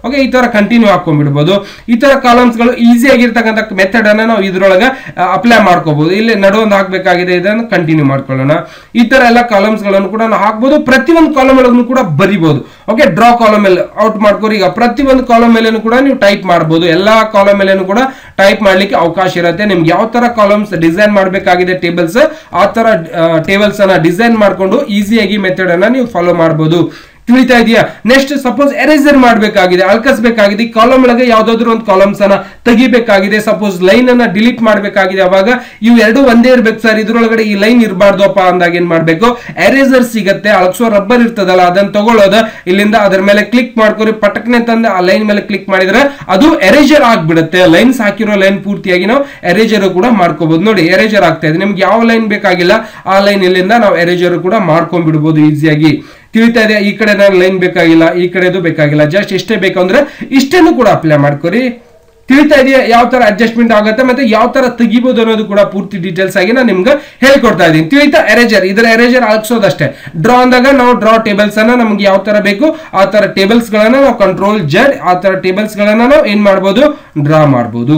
ಓಕೆ ಈ ತರ ಕಂಟಿನ್ಯೂ ಹಾಕೊಂಡ್ಬಿಡ್ಬೋದು ಈ ತರ ಕಾಲಮ್ಸ್ಗಳು ಈಸಿ ಆಗಿರ್ತಕ್ಕಂಥ ಮೆಥಡ್ ಅನ್ನ ನಾವು ಇದ್ರೊಳಗೆ ಅಪ್ಲೈ ಮಾಡ್ಕೋಬಹುದು ಇಲ್ಲಿ ನಡುವೊಂದು ಹಾಕ್ಬೇಕಾಗಿದೆ ಇದನ್ನು ಕಂಟಿನ್ಯೂ ಮಾಡ್ಕೊಳ್ಳೋಣ ಈ ತರ ಎಲ್ಲ ಕಾಲಮ್ಸ್ ಗಳನ್ನು ಕೂಡ ನಾವು ಹಾಕ್ಬೋದು ಪ್ರತಿಯೊಂದು ಕಾಲಮ್ ಒಳಗೂ ಕೂಡ ಬರಿಬಹುದು ಓಕೆ ಡ್ರಾ ಕಾಲಮ್ ಮೇಲೆ ಔಟ್ ಮಾಡ್ಕೋರಿ ಈಗ ಪ್ರತಿಯೊಂದು ಕಾಲಮ್ ಮೇಲೇನು ಕೂಡ ನೀವು ಟೈಪ್ ಮಾಡಬಹುದು ಎಲ್ಲಾ ಕಾಲಮ್ ಮೇಲೇನು ಕೂಡ ಟೈಪ್ ಮಾಡ್ಲಿಕ್ಕೆ ಅವಕಾಶ ಇರುತ್ತೆ ನಿಮ್ಗೆ ಯಾವ ತರ ಕಾಲಮ್ಸ್ ಡಿಸೈನ್ ಮಾಡಬೇಕಾಗಿದೆ ಟೇಬಲ್ಸ್ ಆ ತರ ಟೇಬಲ್ಸ್ ಅನ್ನ ಡಿಸೈನ್ ಮಾಡ್ಕೊಂಡು ಈಸಿಯಾಗಿ ಮೆಥಡ್ ಅನ್ನ ನೀವು ಫಾಲೋ ಮಾಡಬಹುದು ತಿಳಿತಾ ಇದೆಯಾ ನೆಕ್ಸ್ಟ್ ಸಪೋಸ್ ಎರೇಸರ್ ಮಾಡಬೇಕಾಗಿದೆ ಅಳ್ಕಸ್ಬೇಕಾಗಿದೆ ಈ ಕಾಲಮ್ ಒಳಗೆ ಯಾವ್ದಾದ್ರು ಒಂದು ಕಾಲಮ್ಸ್ ಅನ್ನ ತೆಗಿಬೇಕಾಗಿದೆ ಸಪೋಸ್ ಲೈನ್ ಅನ್ನ ಡಿಲೀಟ್ ಮಾಡಬೇಕಾಗಿದೆ ಅವಾಗ ಇವು ಎರಡು ಒಂದೇ ಇರ್ಬೇಕು ಸರ್ ಇದ್ರೊಳಗಡೆ ಈ ಲೈನ್ ಇರಬಾರ್ದಪ್ಪ ಅಂದಾಗ ಏನ್ ಮಾಡ್ಬೇಕು ಎರೇಸರ್ ಸಿಗತ್ತೆ ಅಳಕ್ಸೋ ರಬ್ಬರ್ ಇರ್ತದಲ್ಲ ಅದನ್ನ ತಗೊಳ್ಳೋದ ಇಲ್ಲಿಂದ ಅದ್ರ ಮೇಲೆ ಕ್ಲಿಕ್ ಮಾಡ್ಕೊರಿ ಪಟಕ್ನೆ ತಂದು ಆ ಲೈನ್ ಮೇಲೆ ಕ್ಲಿಕ್ ಮಾಡಿದ್ರೆ ಅದು ಎರೇಜರ್ ಆಗ್ಬಿಡುತ್ತೆ ಲೈನ್ಸ್ ಹಾಕಿರೋ ಲೈನ್ ಪೂರ್ತಿಯಾಗಿ ನಾವು ಎರೇಜರ್ ಕೂಡ ಮಾಡ್ಕೋಬಹುದು ನೋಡಿ ಎರೇಜರ್ ಆಗ್ತಾ ಇದೆ ನಿಮ್ಗೆ ಯಾವ ಲೈನ್ ಬೇಕಾಗಿಲ್ಲ ಆ ಲೈನ್ ಇಲ್ಲಿಂದ ನಾವು ಎರೇಜರ್ ಕೂಡ ಮಾಡ್ಕೊಂಡ್ಬಿಡ್ಬೋದು ಈಸಿಯಾಗಿ ತಿಳಿತಾ ಇದೆ ಈ ಕಡೆ ನಾನು ಲೈನ್ ಬೇಕಾಗಿಲ್ಲ ಈ ಕಡೆದು ಬೇಕಾಗಿಲ್ಲ ಜಸ್ಟ್ ಇಷ್ಟೇ ಬೇಕು ಅಂದ್ರೆ ಇಷ್ಟನ್ನು ಕೂಡ ಅಪ್ಲೈ ಮಾಡ್ಕೊರಿ ತಿಳಿತಾ ಇದೆಯಾ ಯಾವ ತರ ಅಡ್ಜಸ್ಟ್ಮೆಂಟ್ ಆಗುತ್ತೆ ಮತ್ತೆ ಯಾವ ತರ ತೆಗಿಬಹುದು ಅನ್ನೋದು ಕೂಡ ಪೂರ್ತಿ ಡೀಟೇಲ್ಸ್ ಆಗಿ ನಾನು ನಿಮ್ಗೆ ಹೇಳ್ಕೊಡ್ತಾ ಇದ್ದೀನಿ ತಿಳಿತಾ ಎರೇಜರ್ ಇದರ ಎರೇಜರ್ ಹಾಕ್ಸೋದಷ್ಟೇ ಡ್ರಾ ಅಂದಾಗ ನಾವು ಡ್ರಾ ಟೇಬಲ್ಸ್ ಅನ್ನ ನಮ್ಗೆ ಯಾವ ತರ ಬೇಕು ಆ ತರ ಟೇಬಲ್ಸ್ ಗಳನ್ನ ನಾವು ಕಂಟ್ರೋಲ್ ಜೆಡ್ ಆ ತರ ಟೇಬಲ್ಸ್ ಗಳನ್ನ ನಾವು ಏನ್ ಮಾಡ್ಬೋದು ಡ್ರಾ ಮಾಡ್ಬೋದು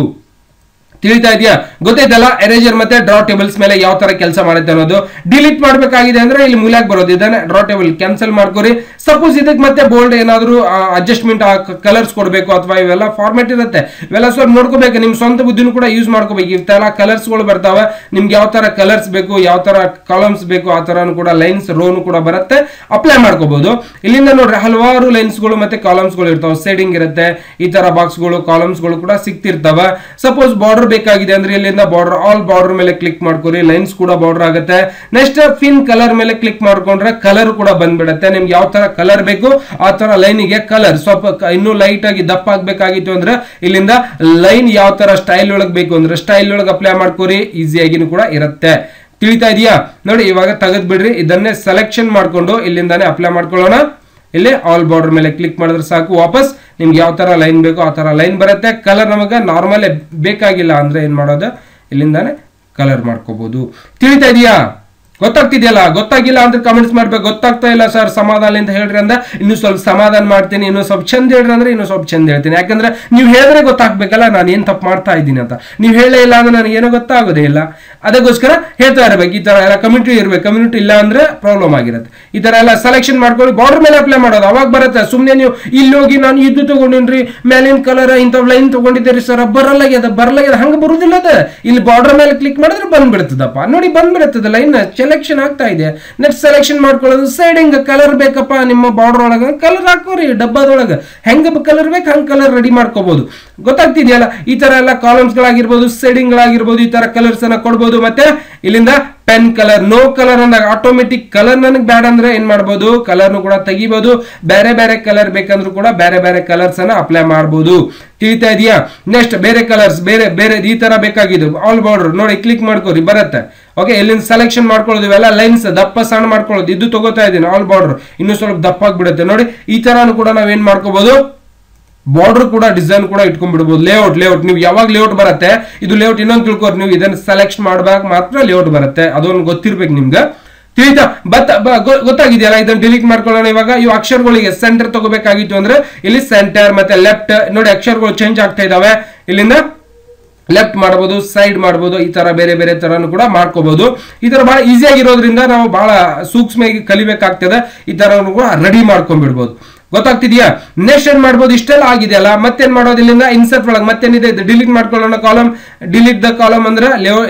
ತಿಳಿತಾ ಇದೆಯಾ ಗೊತ್ತಾಯ್ತಲ್ಲ ಎರೇಜರ್ ಮತ್ತೆ ಡ್ರಾ ಟೇಬಲ್ಸ್ ಮೇಲೆ ಯಾವ ತರ ಕೆಲಸ ಮಾಡುತ್ತೆ ಅನ್ನೋದು ಡಿಲೀಟ್ ಮಾಡಬೇಕಾಗಿದೆ ಅಂದ್ರೆ ಇಲ್ಲಿ ಮೂಲ್ಯಾಗ ಬರೋದು ಇದನ್ನ ಡ್ರಾ ಟೇಬಲ್ ಕ್ಯಾನ್ಸಲ್ ಮಾಡ್ಕೊರಿ ಸಪೋಸ್ ಇದಕ್ಕೆ ಮತ್ತೆ ಬೋಲ್ಡ್ ಏನಾದ್ರು ಅಡ್ಜಸ್ಟ್ಮೆಂಟ್ ಕಲರ್ಸ್ ಕೊಡಬೇಕು ಅಥವಾ ಇವೆಲ್ಲ ಫಾರ್ಮೆಟ್ ಇರುತ್ತೆ ಇವೆಲ್ಲ ಸ್ವಲ್ಪ ನೋಡ್ಕೋಬೇಕು ನಿಮ್ ಸ್ವಂತ ಬುದ್ಧಿನೂ ಕೂಡ ಯೂಸ್ ಮಾಡ್ಕೋಬೇಕು ಇವೆಲ್ಲ ಕಲರ್ಸ್ ಗಳು ಬರ್ತಾವೆ ನಿಮ್ಗೆ ಯಾವ ತರ ಕಲರ್ಸ್ ಬೇಕು ಯಾವ ತರ ಕಾಲಮ್ಸ್ ಬೇಕು ಆ ತರ ಕೂಡ ಲೈನ್ಸ್ ರೋನು ಕೂಡ ಬರುತ್ತೆ ಅಪ್ಲೈ ಮಾಡ್ಕೋಬಹುದು ಇಲ್ಲಿಂದ ನೋಡ್ರಿ ಹಲವಾರು ಲೈನ್ಸ್ ಗಳು ಮತ್ತೆ ಕಾಲಮ್ಸ್ ಗಳು ಇರ್ತಾವೆ ಸೇಡಿಂಗ್ ಇರುತ್ತೆ ಈ ತರ ಬಾಕ್ಸ್ ಗಳು ಕಾಲಮ್ಸ್ ಗಳು ಕೂಡ ಸಿಕ್ತಿರ್ತಾವ ಸಪೋಸ್ ಬಾರ್ಡರ್ ಬೇಕಾಗಿದೆ ಅಂದ್ರೆ ಇಲ್ಲಿಂದ ಬಾರ್ಡರ್ ಆಲ್ ಬಾರ್ಡರ್ ಮೇಲೆ ಕ್ಲಿಕ್ ಮಾಡ್ಕೊರಿ ಲೈನ್ಸ್ ಕೂಡ ಬಾರ್ಡರ್ ಆಗುತ್ತೆ ನೆಕ್ಸ್ಟ್ ಫಿನ್ ಕಲರ್ ಮೇಲೆ ಕ್ಲಿಕ್ ಮಾಡ್ಕೊಂಡ್ರೆ ಕಲರ್ ಕೂಡ ಬಂದ್ಬಿಡುತ್ತೆ ನಿಮ್ಗೆ ಯಾವ ತರ ಕಲರ್ ಬೇಕು ಆ ತರ ಲೈನಿಗೆ ಕಲರ್ ಸ್ವಲ್ಪ ಕ- ಇನ್ನೂ ಲೈಟ್ ಆಗಿ ದಪ್ಪ ಆಗ್ಬೇಕಾಗಿತ್ತು ಅಂದ್ರೆ ಇಲ್ಲಿಂದ ಲೈನ್ ಯಾವ ತರ ಸ್ಟೈಲ್ ಒಳಗ್ ಬೇಕು ಅಂದ್ರೆ ಸ್ಟೈಲ್ ಒಳಗೆ ಅಪ್ಲೈ ಮಾಡ್ಕೊರಿ ಈಸಿಯಾಗಿನೂ ಕೂಡ ಇರುತ್ತೆ ತಿಳಿತಾ ಇದೆಯಾ ನೋಡಿ ಇವಾಗ ತೆಗೆದ್ ಬಿಡ್ರಿ ಇದನ್ನೇ ಸೆಲೆಕ್ಷನ್ ಮಾಡ್ಕೊಂಡು ಇಲ್ಲಿಂದಾನೆ ಅಪ್ಲೈ ಮಾಡ್ಕೊಳ್ಳೋಣ ಇಲ್ಲಿ ಆಲ್ ಬಾರ್ಡರ್ ಮೇಲೆ ಕ್ಲಿಕ್ ಮಾಡಿದ್ರೆ ಸಾಕು ವಾಪಸ್ ನಿಮ್ಗೆ ಯಾವ ತರ ಲೈನ್ ಬೇಕೋ ಆ ತರ ಲೈನ್ ಬರುತ್ತೆ ಕಲರ್ ನಮಗೆ ನಾರ್ಮಲ್ ಬೇಕಾಗಿಲ್ಲ ಅಂದ್ರೆ ಏನ್ ಮಾಡೋದು ಇಲ್ಲಿಂದಾನೆ ಕಲರ್ ಮಾಡ್ಕೋಬಹುದು ತಿಳಿತಾ ಇದೆಯಾ ಗೊತ್ತಾಗ್ತಿದೆಯಲ್ಲ ಗೊತ್ತಾಗಿಲ್ಲ ಅಂದ್ರೆ ಕಮೆಂಟ್ಸ್ ಮಾಡ್ಬೇಕು ಗೊತ್ತಾಗ್ತಾ ಇಲ್ಲ ಸರ್ ಸಮಾಧಾನ ಅಂತ ಹೇಳ್ರಿ ಅಂದ್ರೆ ಇನ್ನು ಸ್ವಲ್ಪ ಸಮಾಧಾನ ಮಾಡ್ತೀನಿ ಇನ್ನು ಸ್ವಲ್ಪ ಚಂದ ಹೇಳ್ರಿ ಅಂದ್ರೆ ಇನ್ನು ಸ್ವಲ್ಪ ಚಂದ ಹೇಳ್ತೀನಿ ಯಾಕಂದ್ರೆ ನೀವು ಹೇಳಿದ್ರೆ ಗೊತ್ತಾಗ್ಬೇಕಲ್ಲ ನಾನು ಏನ್ ತಪ್ಪು ಮಾಡ್ತಾ ಇದ್ದೀನಿ ಅಂತ ನೀವು ಹೇಳೇ ಇಲ್ಲ ಅಂದ್ರೆ ನನಗೆ ಏನೋ ಗೊತ್ತಾಗೋದೇ ಇಲ್ಲ ಅದಕ್ಕೋಸ್ಕರ ಹೇಳ್ತಾ ಇರ್ಬೇಕು ಈ ತರ ಎಲ್ಲ ಕಮ್ಯುನಿಟಿ ಇರ್ಬೇಕು ಕಮ್ಯುನಿಟಿ ಇಲ್ಲ ಅಂದ್ರೆ ಪ್ರಾಬ್ಲಮ್ ಆಗಿರುತ್ತೆ ಈ ತರ ಎಲ್ಲ ಸೆಲೆಕ್ಷನ್ ಮಾಡ್ಕೊಂಡು ಬಾರ್ಡರ್ ಮೇಲೆ ಅಪ್ಲೈ ಮಾಡೋದು ಅವಾಗ ಬರುತ್ತೆ ಸುಮ್ಮನೆ ನೀವು ಇಲ್ಲಿ ಹೋಗಿ ನಾನು ಇದು ತಗೊಂಡಿನ್ರಿ ಮೇಲಿನ ಕಲರ್ ಇಂಥವ್ ಲೈನ್ ತಗೊಂಡಿದ್ದೀರಿ ಸರ್ ಬರಲಾಗ್ಯದ ಬರಲಾಗ್ಯದ ಹಂಗೆ ಬರುದಿಲ್ಲ ಅದ ಇಲ್ಲಿ ಬಾರ್ಡರ್ ಮೇಲೆ ಕ್ಲಿಕ್ ಮಾಡಿದ್ರೆ ಬಂದ್ಬಿಡ್ತದಪ್ಪ ನೋಡಿ ಬಂದ್ಬಿಡುತ್ತದೆ ಲೈನ್ ಸೆಲೆಕ್ಷನ್ ಆಗ್ತಾ ಇದೆ ನೆಕ್ಸ್ಟ್ ಸೆಲೆಕ್ಷನ್ ಮಾಡ್ಕೊಳ್ಳೋದು ಸೈಡಿಂಗ್ ಕಲರ್ ಬೇಕಪ್ಪ ನಿಮ್ಮ ಬಾರ್ಡರ್ ಒಳಗೆ ಕಲರ್ ಹಾಕೋರಿ ಡಬ್ಬದೊಳಗೆ ಹೆಂಗ ಕಲರ್ ಬೇಕು ಹಂಗೆ ಕಲರ್ ರೆಡಿ ಮಾಡ್ಕೋಬಹುದು ಗೊತ್ತಾಗ್ತಿದೆಯಲ್ಲ ಈ ತರ ಎಲ್ಲ ಕಾಲಮ್ಸ್ ಗಳಾಗಿರ್ಬೋದು ಸೆಡಿಂಗ್ ಗಳಾಗಿರ್ಬೋದು ಈ ತರ ಕಲರ್ಸ್ ಅನ್ನ ಕೊಡ್ಬೋದು ಮತ್ತೆ ಇಲ್ಲಿಂದ ಪೆನ್ ಕಲರ್ ನೋ ಕಲರ್ ಅಂದಾಗ ಆಟೋಮೆಟಿಕ್ ಕಲರ್ ನನಗೆ ಬೇಡ ಅಂದ್ರೆ ಏನ್ ಮಾಡ್ಬೋದು ಕಲರ್ನು ಕೂಡ ತೆಗಿಬಹುದು ಬೇರೆ ಬೇರೆ ಕಲರ್ ಬೇಕಂದ್ರೂ ಕೂಡ ಬೇರೆ ಬೇರೆ ಕಲರ್ಸ್ ಅನ್ನ ಅಪ್ಲೈ ಮಾಡಬಹುದು ತಿಳಿತಾ ಇದೆಯಾ ನೆಕ್ಸ್ಟ್ ಬೇರೆ ಕಲರ್ಸ್ ಬೇರೆ ಬೇರೆ ಈ ತರ ಬೇಕಾಗಿದ್ದು ಆಲ್ ಬಾರ್ಡರ್ ನೋಡಿ ಕ್ಲಿಕ್ ಮಾಡ್ಕೋರಿ ಬರುತ್ತೆ ಓಕೆ ಇಲ್ಲಿಂದ ಸೆಲೆಕ್ಷನ್ ಮಾಡ್ಕೊಳ್ಳೋದು ಇವೆಲ್ಲ ಲೈನ್ಸ್ ದಪ್ಪ ಸಣ್ಣ ಮಾಡ್ಕೊಳ್ಳೋದು ಇದು ತಗೋತಾ ಇದ್ದೀನಿ ಆಲ್ ಬಾರ್ಡರ್ ಇನ್ನೂ ಸ್ವಲ್ಪ ದಪ್ಪ ಆಗ್ಬಿಡುತ್ತೆ ನೋಡಿ ಈ ತರಾನು ಕೂಡ ನಾವೇನ್ ಮಾಡ್ಕೋಬಹುದು ಬಾರ್ಡರ್ ಕೂಡ ಡಿಸೈನ್ ಕೂಡ ಇಟ್ಕೊಂಡ್ಬಿಡ್ಬೋದು ಲೇಔಟ್ ಲೇಔಟ್ ನೀವು ಯಾವಾಗ ಲೇಔಟ್ ಬರುತ್ತೆ ಇದು ಲೇಔಟ್ ಇನ್ನೊಂದು ತಿಳ್ಕೊರಿ ನೀವು ಇದನ್ನ ಸೆಲೆಕ್ಟ್ ಮಾಡ್ಬೇಕು ಮಾತ್ರ ಲೇಔಟ್ ಬರುತ್ತೆ ಅದೊಂದು ಗೊತ್ತಿರ್ಬೇಕು ನಿಮ್ಗೆ ತಿಳಿತಾ ಬತ್ ಬ- ಗೊ- ಗೊತ್ತಾಗಿದೆಯಲ್ಲ ಇದನ್ನ ಡಿಲೀಟ್ ಮಾಡ್ಕೊಳ್ಳೋಣ ಇವಾಗ ಇವು ಅಕ್ಷರಗಳಿಗೆ ಸೆಂಟರ್ ತಗೋಬೇಕಾಗಿತ್ತು ಅಂದ್ರೆ ಇಲ್ಲಿ ಸೆಂಟರ್ ಮತ್ತೆ ಲೆಫ್ಟ್ ನೋಡಿ ಅಕ್ಷರಗಳು ಚೇಂಜ್ ಆಗ್ತಾ ಇದಾವೆ ಇಲ್ಲಿಂದ ಲೆಫ್ಟ್ ಮಾಡಬಹುದು ಸೈಡ್ ಮಾಡಬಹುದು ಈ ತರ ಬೇರೆ ಬೇರೆ ತರನು ಕೂಡ ಮಾಡ್ಕೋಬಹುದು ಈ ತರ ಬಹಳ ಈಸಿ ಆಗಿರೋದ್ರಿಂದ ನಾವು ಬಹಳ ಸೂಕ್ಷ್ಮವಾಗಿ ಕಲಿಬೇಕಾಗ್ತದೆ ಈ ತರ ಕೂಡ ರೆಡಿ ಮಾಡ್ಕೊಂಡ್ಬಿಡ್ಬೋದು ಗೊತ್ತಾಗ್ತಿದ್ಯಾ ನೆಕ್ಸ್ಟ್ ಏನ್ ಮಾಡ್ಬೋದು ಇಷ್ಟೆಲ್ಲ ಆಗಿದೆಯಲ್ಲ ಮತ್ತೇನ್ ಮಾಡೋದು ಇಲ್ಲಿಂದ ಇನ್ಸರ್ಟ್ ಒಳಗೆ ಮತ್ತೇನಿದೆ ಡಿಲೀಟ್ ಮಾಡ್ಕೊಳ್ಳೋಣ ಕಾಲಮ್ ಡಿಲೀಟ್ ದ ಕಾಲಮ್ ಅಂದ್ರೆ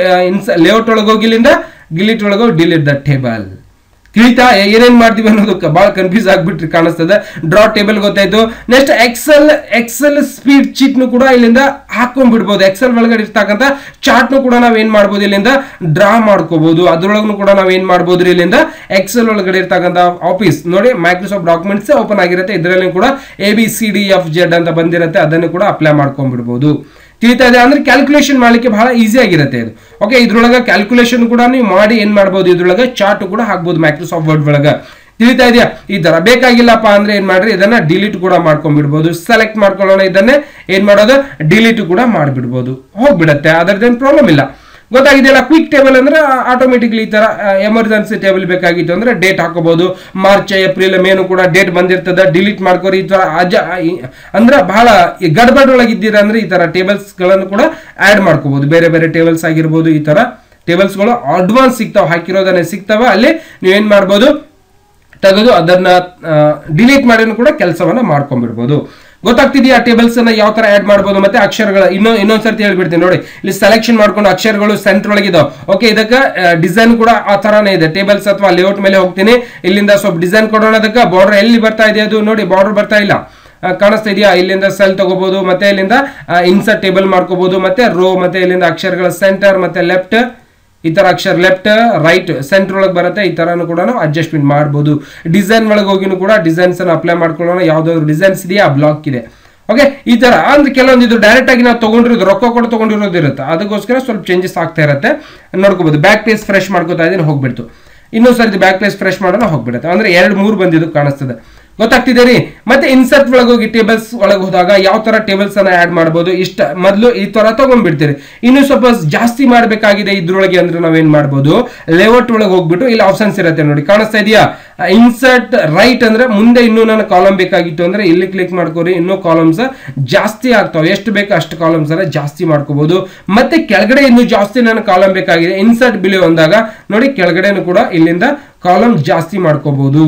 ಲೇಔಟ್ ಒಳಗೆ ಹೋಗಿ ಇಲ್ಲಿಂದ ಡಿಲೀಟ್ ಒಳಗೆ ಹೋಗಿ ಡಿಲೀಟ್ ದ ಟೇಬಲ್ ತಿಳಿತಾ ಏನೇನ್ ಮಾಡ್ತೀವಿ ಅನ್ನೋದಕ್ಕೆ ಬಹಳ ಕನ್ಫ್ಯೂಸ್ ಆಗ್ಬಿಟ್ರಿ ಕಾಣಿಸ್ತದೆ ಡ್ರಾ ಟೇಬಲ್ ಗೊತ್ತಾಯ್ತು next Excel Excel spreadsheet ನು ಕೂಡ ಇಲ್ಲಿಂದ ಹಾಕೊಂಡ್ಬಿಡ್ಬೋದು ಎಕ್ಸೆಲ್ ಒಳಗಡೆ ಇರ್ತಕ್ಕಂಥ ಚಾರ್ಟ್ ನು ಕೂಡ ನಾವ್ ಏನ್ ಮಾಡ್ಬೋದು ಇಲ್ಲಿಂದ ಡ್ರಾ ಮಾಡ್ಕೋಬಹುದು ಅದ್ರೊಳಗೂ ಕೂಡ ನಾವ್ ಏನ್ ಮಾಡ್ಬೋದು ಇಲ್ಲಿಂದ ಎಕ್ಸೆಲ್ ಒಳಗಡೆ ಇರ್ತಕ್ಕಂಥ ಆಫೀಸ್ ನೋಡಿ ಮೈಕ್ರೋಸಾಫ್ಟ್ ಡಾಕ್ಯುಮೆಂಟ್ಸ್ ಓಪನ್ ಆಗಿರುತ್ತೆ ಇದರಲ್ಲಿ ಕೂಡ A B C D F Z ಅಂತ ಬಂದಿರುತ್ತೆ ಅದನ್ನು ಕೂಡ ಅಪ್ಲೈ ಮಾಡ್ಕೊಂಡ್ಬಿಡ್ಬೋದು ತಿಳಿತಾ ಇದೆ ಅಂದ್ರೆ ಕ್ಯಾಲ್ಕುಲೇಷನ್ ಮಾಡ್ಲಿಕ್ಕೆ ಬಹಳ ಈಸಿ ಆಗಿರುತ್ತೆ ಇದು ಓಕೆ ಇದ್ರೊಳಗೆ ಕ್ಯಾಲ್ಕುಲೇಷನ್ ಕೂಡ ನೀವು ಮಾಡಿ ಏನ್ ಮಾಡ್ಬೋದು ಇದ್ರೊಳಗೆ ಚಾರ್ಟ್ ಕೂಡ ಹಾಕ್ಬೋದು ಮೈಕ್ರೋಸಾಫ್ಟ್ ವರ್ಡ್ ಒಳಗೆ ತಿಳಿತಾ ಇದೆಯಾ ಈ ತರ ಬೇಕಾಗಿಲ್ಲಪ್ಪ ಅಂದ್ರೆ ಏನ್ ಮಾಡ್ರಿ ಇದನ್ನ ಡಿಲೀಟ್ ಕೂಡ ಮಾಡ್ಕೊಂಡ್ಬಿಡ್ಬೋದು ಸೆಲೆಕ್ಟ್ ಮಾಡ್ಕೊಳ್ಳೋಣ ಇದನ್ನೇ ಏನ್ ಮಾಡೋದು ಡಿಲೀಟ್ ಕೂಡ ಮಾಡ್ಬಿಡ್ಬೋದು ಹೋಗ್ಬಿಡತ್ತೆ ಅದರದ್ದೇನು ಪ್ರಾಬ್ಲಮ್ ಇಲ್ಲ ಗೊತ್ತಾಗಿದೆಯಲ್ಲ ಕ್ವಿಕ್ ಟೇಬಲ್ ಅಂದ್ರೆ ಆಟೋಮೆಟಿಕ್ಲಿ ಈ ತರ ಎಮರ್ಜೆನ್ಸಿ ಟೇಬಲ್ ಬೇಕಾಗಿತ್ತು ಅಂದ್ರೆ ಡೇಟ್ ಹಾಕೋಬಹುದು ಮಾರ್ಚ್ ಏಪ್ರಿಲ್ ಮೇನು ಕೂಡ ಡೇಟ್ ಬಂದಿರ್ತದೆ ಡಿಲೀಟ್ ಮಾಡ್ಕೋರಿ ಈ ತರ ಅಜ ಈ- ಅಂದ್ರೆ ಬಹಳ ಈ ಗಡ್ಬಡ್ ಒಳಗಿದ್ದೀರಾ ಅಂದ್ರೆ ಈ ತರ ಟೇಬಲ್ಸ್ ಗಳನ್ನು ಕೂಡ ಆಡ್ ಮಾಡ್ಕೋಬಹುದು ಬೇರೆ ಬೇರೆ ಟೇಬಲ್ಸ್ ಆಗಿರ್ಬೋದು ಈ ತರ ಟೇಬಲ್ಸ್ಗಳು ಅಡ್ವಾನ್ಸ್ ಸಿಗ್ತಾವ ಹಾಕಿರೋದನ್ನೇ ಸಿಗ್ತಾವ ಅಲ್ಲಿ ನೀವೇನ್ ಮಾಡ್ಬೋದು ತೆಗೆದು ಅದನ್ನ ಡಿಲೀಟ್ ಮಾಡಿನೂ ಕೂಡ ಕೆಲಸವನ್ನ ಮಾಡ್ಕೊಂಡ್ಬಿಡ್ಬೋದು ಗೊತ್ತಾಗ್ತಿದೆಯಾ ಟೇಬಲ್ಸ್ ಅನ್ನ ಯಾವ ತರ ಆಡ್ ಮಾಡ್ಬೋದು ಮತ್ತೆ ಅಕ್ಷರಗಳ ಇನ್ನೊ ಇನ್ನೊಂದ್ಸರ್ತಿ ಹೇಳ್ಬಿಡ್ತೀನಿ ನೋಡಿ ಇಲ್ಲಿ ಸೆಲೆಕ್ಷನ್ ಮಾಡ್ಕೊಂಡು ಅಕ್ಷರಗಳು ಸೆಂಟರ್ ಒಳಗಿದಾವೆ ಓಕೆ ಇದಕ್ಕೆ ಡಿಸೈನ್ ಕೂಡ ಆ ತರಾನೇ ಇದೆ ಟೇಬಲ್ಸ್ ಅಥವಾ ಲೇಔಟ್ ಮೇಲೆ ಹೋಗ್ತೀನಿ ಇಲ್ಲಿಂದ ಸ್ವಲ್ಪ ಡಿಸೈನ್ ಕೊಡೋಣ ಅದಕ್ಕೆ ಬಾರ್ಡರ್ ಎಲ್ಲಿ ಬರ್ತಾ ಇದೆ ಅದು ನೋಡಿ ಬಾರ್ಡರ್ ಬರ್ತಾ ಇಲ್ಲ ಆ, ಕಾಣಿಸ್ತಾ ಇದೆಯಾ ಇಲ್ಲಿಂದ ಸೆಲ್ ತಗೋಬಹುದು ಮತ್ತೆ ಇಲ್ಲಿಂದ ಇನ್ಸರ್ಟ್ ಟೇಬಲ್ ಮಾಡ್ಕೋಬಹುದು ಮತ್ತೆ ರೋ ಮತ್ತೆ ಇಲ್ಲಿಂದ ಅಕ್ಷರಗಳ ಸೆಂಟರ್ ಮತ್ತೆ ಲೆಫ್ಟ್ ಈ ತರ ಅಕ್ಷರ ಲೆಫ್ಟ್ ರೈಟ್ ಸೆಂಟರ್ ಒಳಗೆ ಬರುತ್ತೆ ಈ ತರನು ಕೂಡ ನಾವು ಅಡ್ಜಸ್ಟ್ಮೆಂಟ್ ಮಾಡ್ಬೋದು ಡಿಸೈನ್ ಒಳಗೆ ಹೋಗಿನೂ ಕೂಡ ಡಿಸೈನ್ಸ್ ಅನ್ನು ಅಪ್ಲೈ ಮಾಡ್ಕೊಳ್ಳೋಣ ಯಾವ್ದಾದ್ರು ಡಿಸೈನ್ಸ್ ಇದೆಯಾ ಬ್ಲಾಕ್ ಇದೆ ಓಕೆ ಈ ತರ ಅಂದ್ರೆ ಕೆಲವೊಂದು ಇದು ಡೈರೆಕ್ಟ್ ಆಗಿ ನಾವು ತಗೊಂಡಿರೋದು ರೊಕ್ಕ ಕೊಟ್ಟು ತಗೊಂಡಿರೋದು ಇರುತ್ತೆ ಅದಕ್ಕೋಸ್ಕರ ಸ್ವಲ್ಪ ಚೇಂಜಸ್ ಆಗ್ತಾ ಇರುತ್ತೆ ನೋಡ್ಕೋಬಹುದು ಬ್ಯಾಕ್ ಪೇಸ್ ಫ್ರೆಶ್ ಮಾಡ್ಕೋತಾ ಇದೀನಿ ಹೋಗ್ಬಿಡ್ತು ಇನ್ನೊಂದು ಸರ್ತಿ ಬ್ಯಾಕ್ ಪ್ಲೇಸ್ ಫ್ರೆಶ್ ಮಾಡೋಣ ಹೋಗ್ಬಿಡುತ್ತೆ ಅಂದ್ರೆ ಎರಡು ಮೂರು ಬಂದಿದ್ದು ಕಾಣಿಸ್ತದೆ ಗೊತ್ತಾಗ್ತಿದೆ ರೀ ಮತ್ತೆ ಇನ್ಸರ್ಟ್ ಒಳಗೆ ಹೋಗಿ ಟೇಬಲ್ಸ್ ಒಳಗೆ ಹೋದಾಗ ಯಾವ ತರ ಟೇಬಲ್ಸ್ ಅನ್ನ ಆಡ್ ಮಾಡಬಹುದು ಇಷ್ಟ ಮೊದಲು ಈ ತರ ತಗೊಂಡ್ಬಿಡ್ತೀರಿ ಇನ್ನು ಸ್ವಲ್ಪ ಜಾಸ್ತಿ ಮಾಡಬೇಕಾಗಿದೆ ಇದ್ರೊಳಗೆ ಅಂದ್ರೆ ನಾವೇನ್ ಮಾಡ್ಬೋದು ಲೇಔಟ್ ಒಳಗೆ ಹೋಗ್ಬಿಟ್ಟು ಇಲ್ಲಿ ಆಪ್ಷನ್ಸ್ ಇರುತ್ತೆ ನೋಡಿ ಕಾಣಿಸ್ತಾ ಇದೆಯಾ ಇನ್ಸರ್ಟ್ ರೈಟ್ ಅಂದ್ರೆ ಮುಂದೆ ಇನ್ನೂ ನನ್ನ ಕಾಲಮ್ ಬೇಕಾಗಿತ್ತು ಅಂದ್ರೆ ಇಲ್ಲಿ ಕ್ಲಿಕ್ ಮಾಡ್ಕೋರಿ ಇನ್ನೂ ಕಾಲಮ್ಸ್ ಜಾಸ್ತಿ ಆಗ್ತಾವೆ ಎಷ್ಟು ಬೇಕು ಅಷ್ಟು ಕಾಲಮ್ಸ್ ಅನ್ನ ಜಾಸ್ತಿ ಮಾಡ್ಕೋಬಹುದು ಮತ್ತೆ ಕೆಳಗಡೆ ಇನ್ನು ಜಾಸ್ತಿ ನನ್ನ ಕಾಲಮ್ ಬೇಕಾಗಿದೆ ಇನ್ಸರ್ಟ್ ಬಿಳಿ ಅಂದಾಗ ನೋಡಿ ಕೆಳಗಡೆನು ಕೂಡ ಇಲ್ಲಿಂದ ಕಾಲಮ್ ಜಾಸ್ತಿ ಮಾಡ್ಕೋಬಹುದು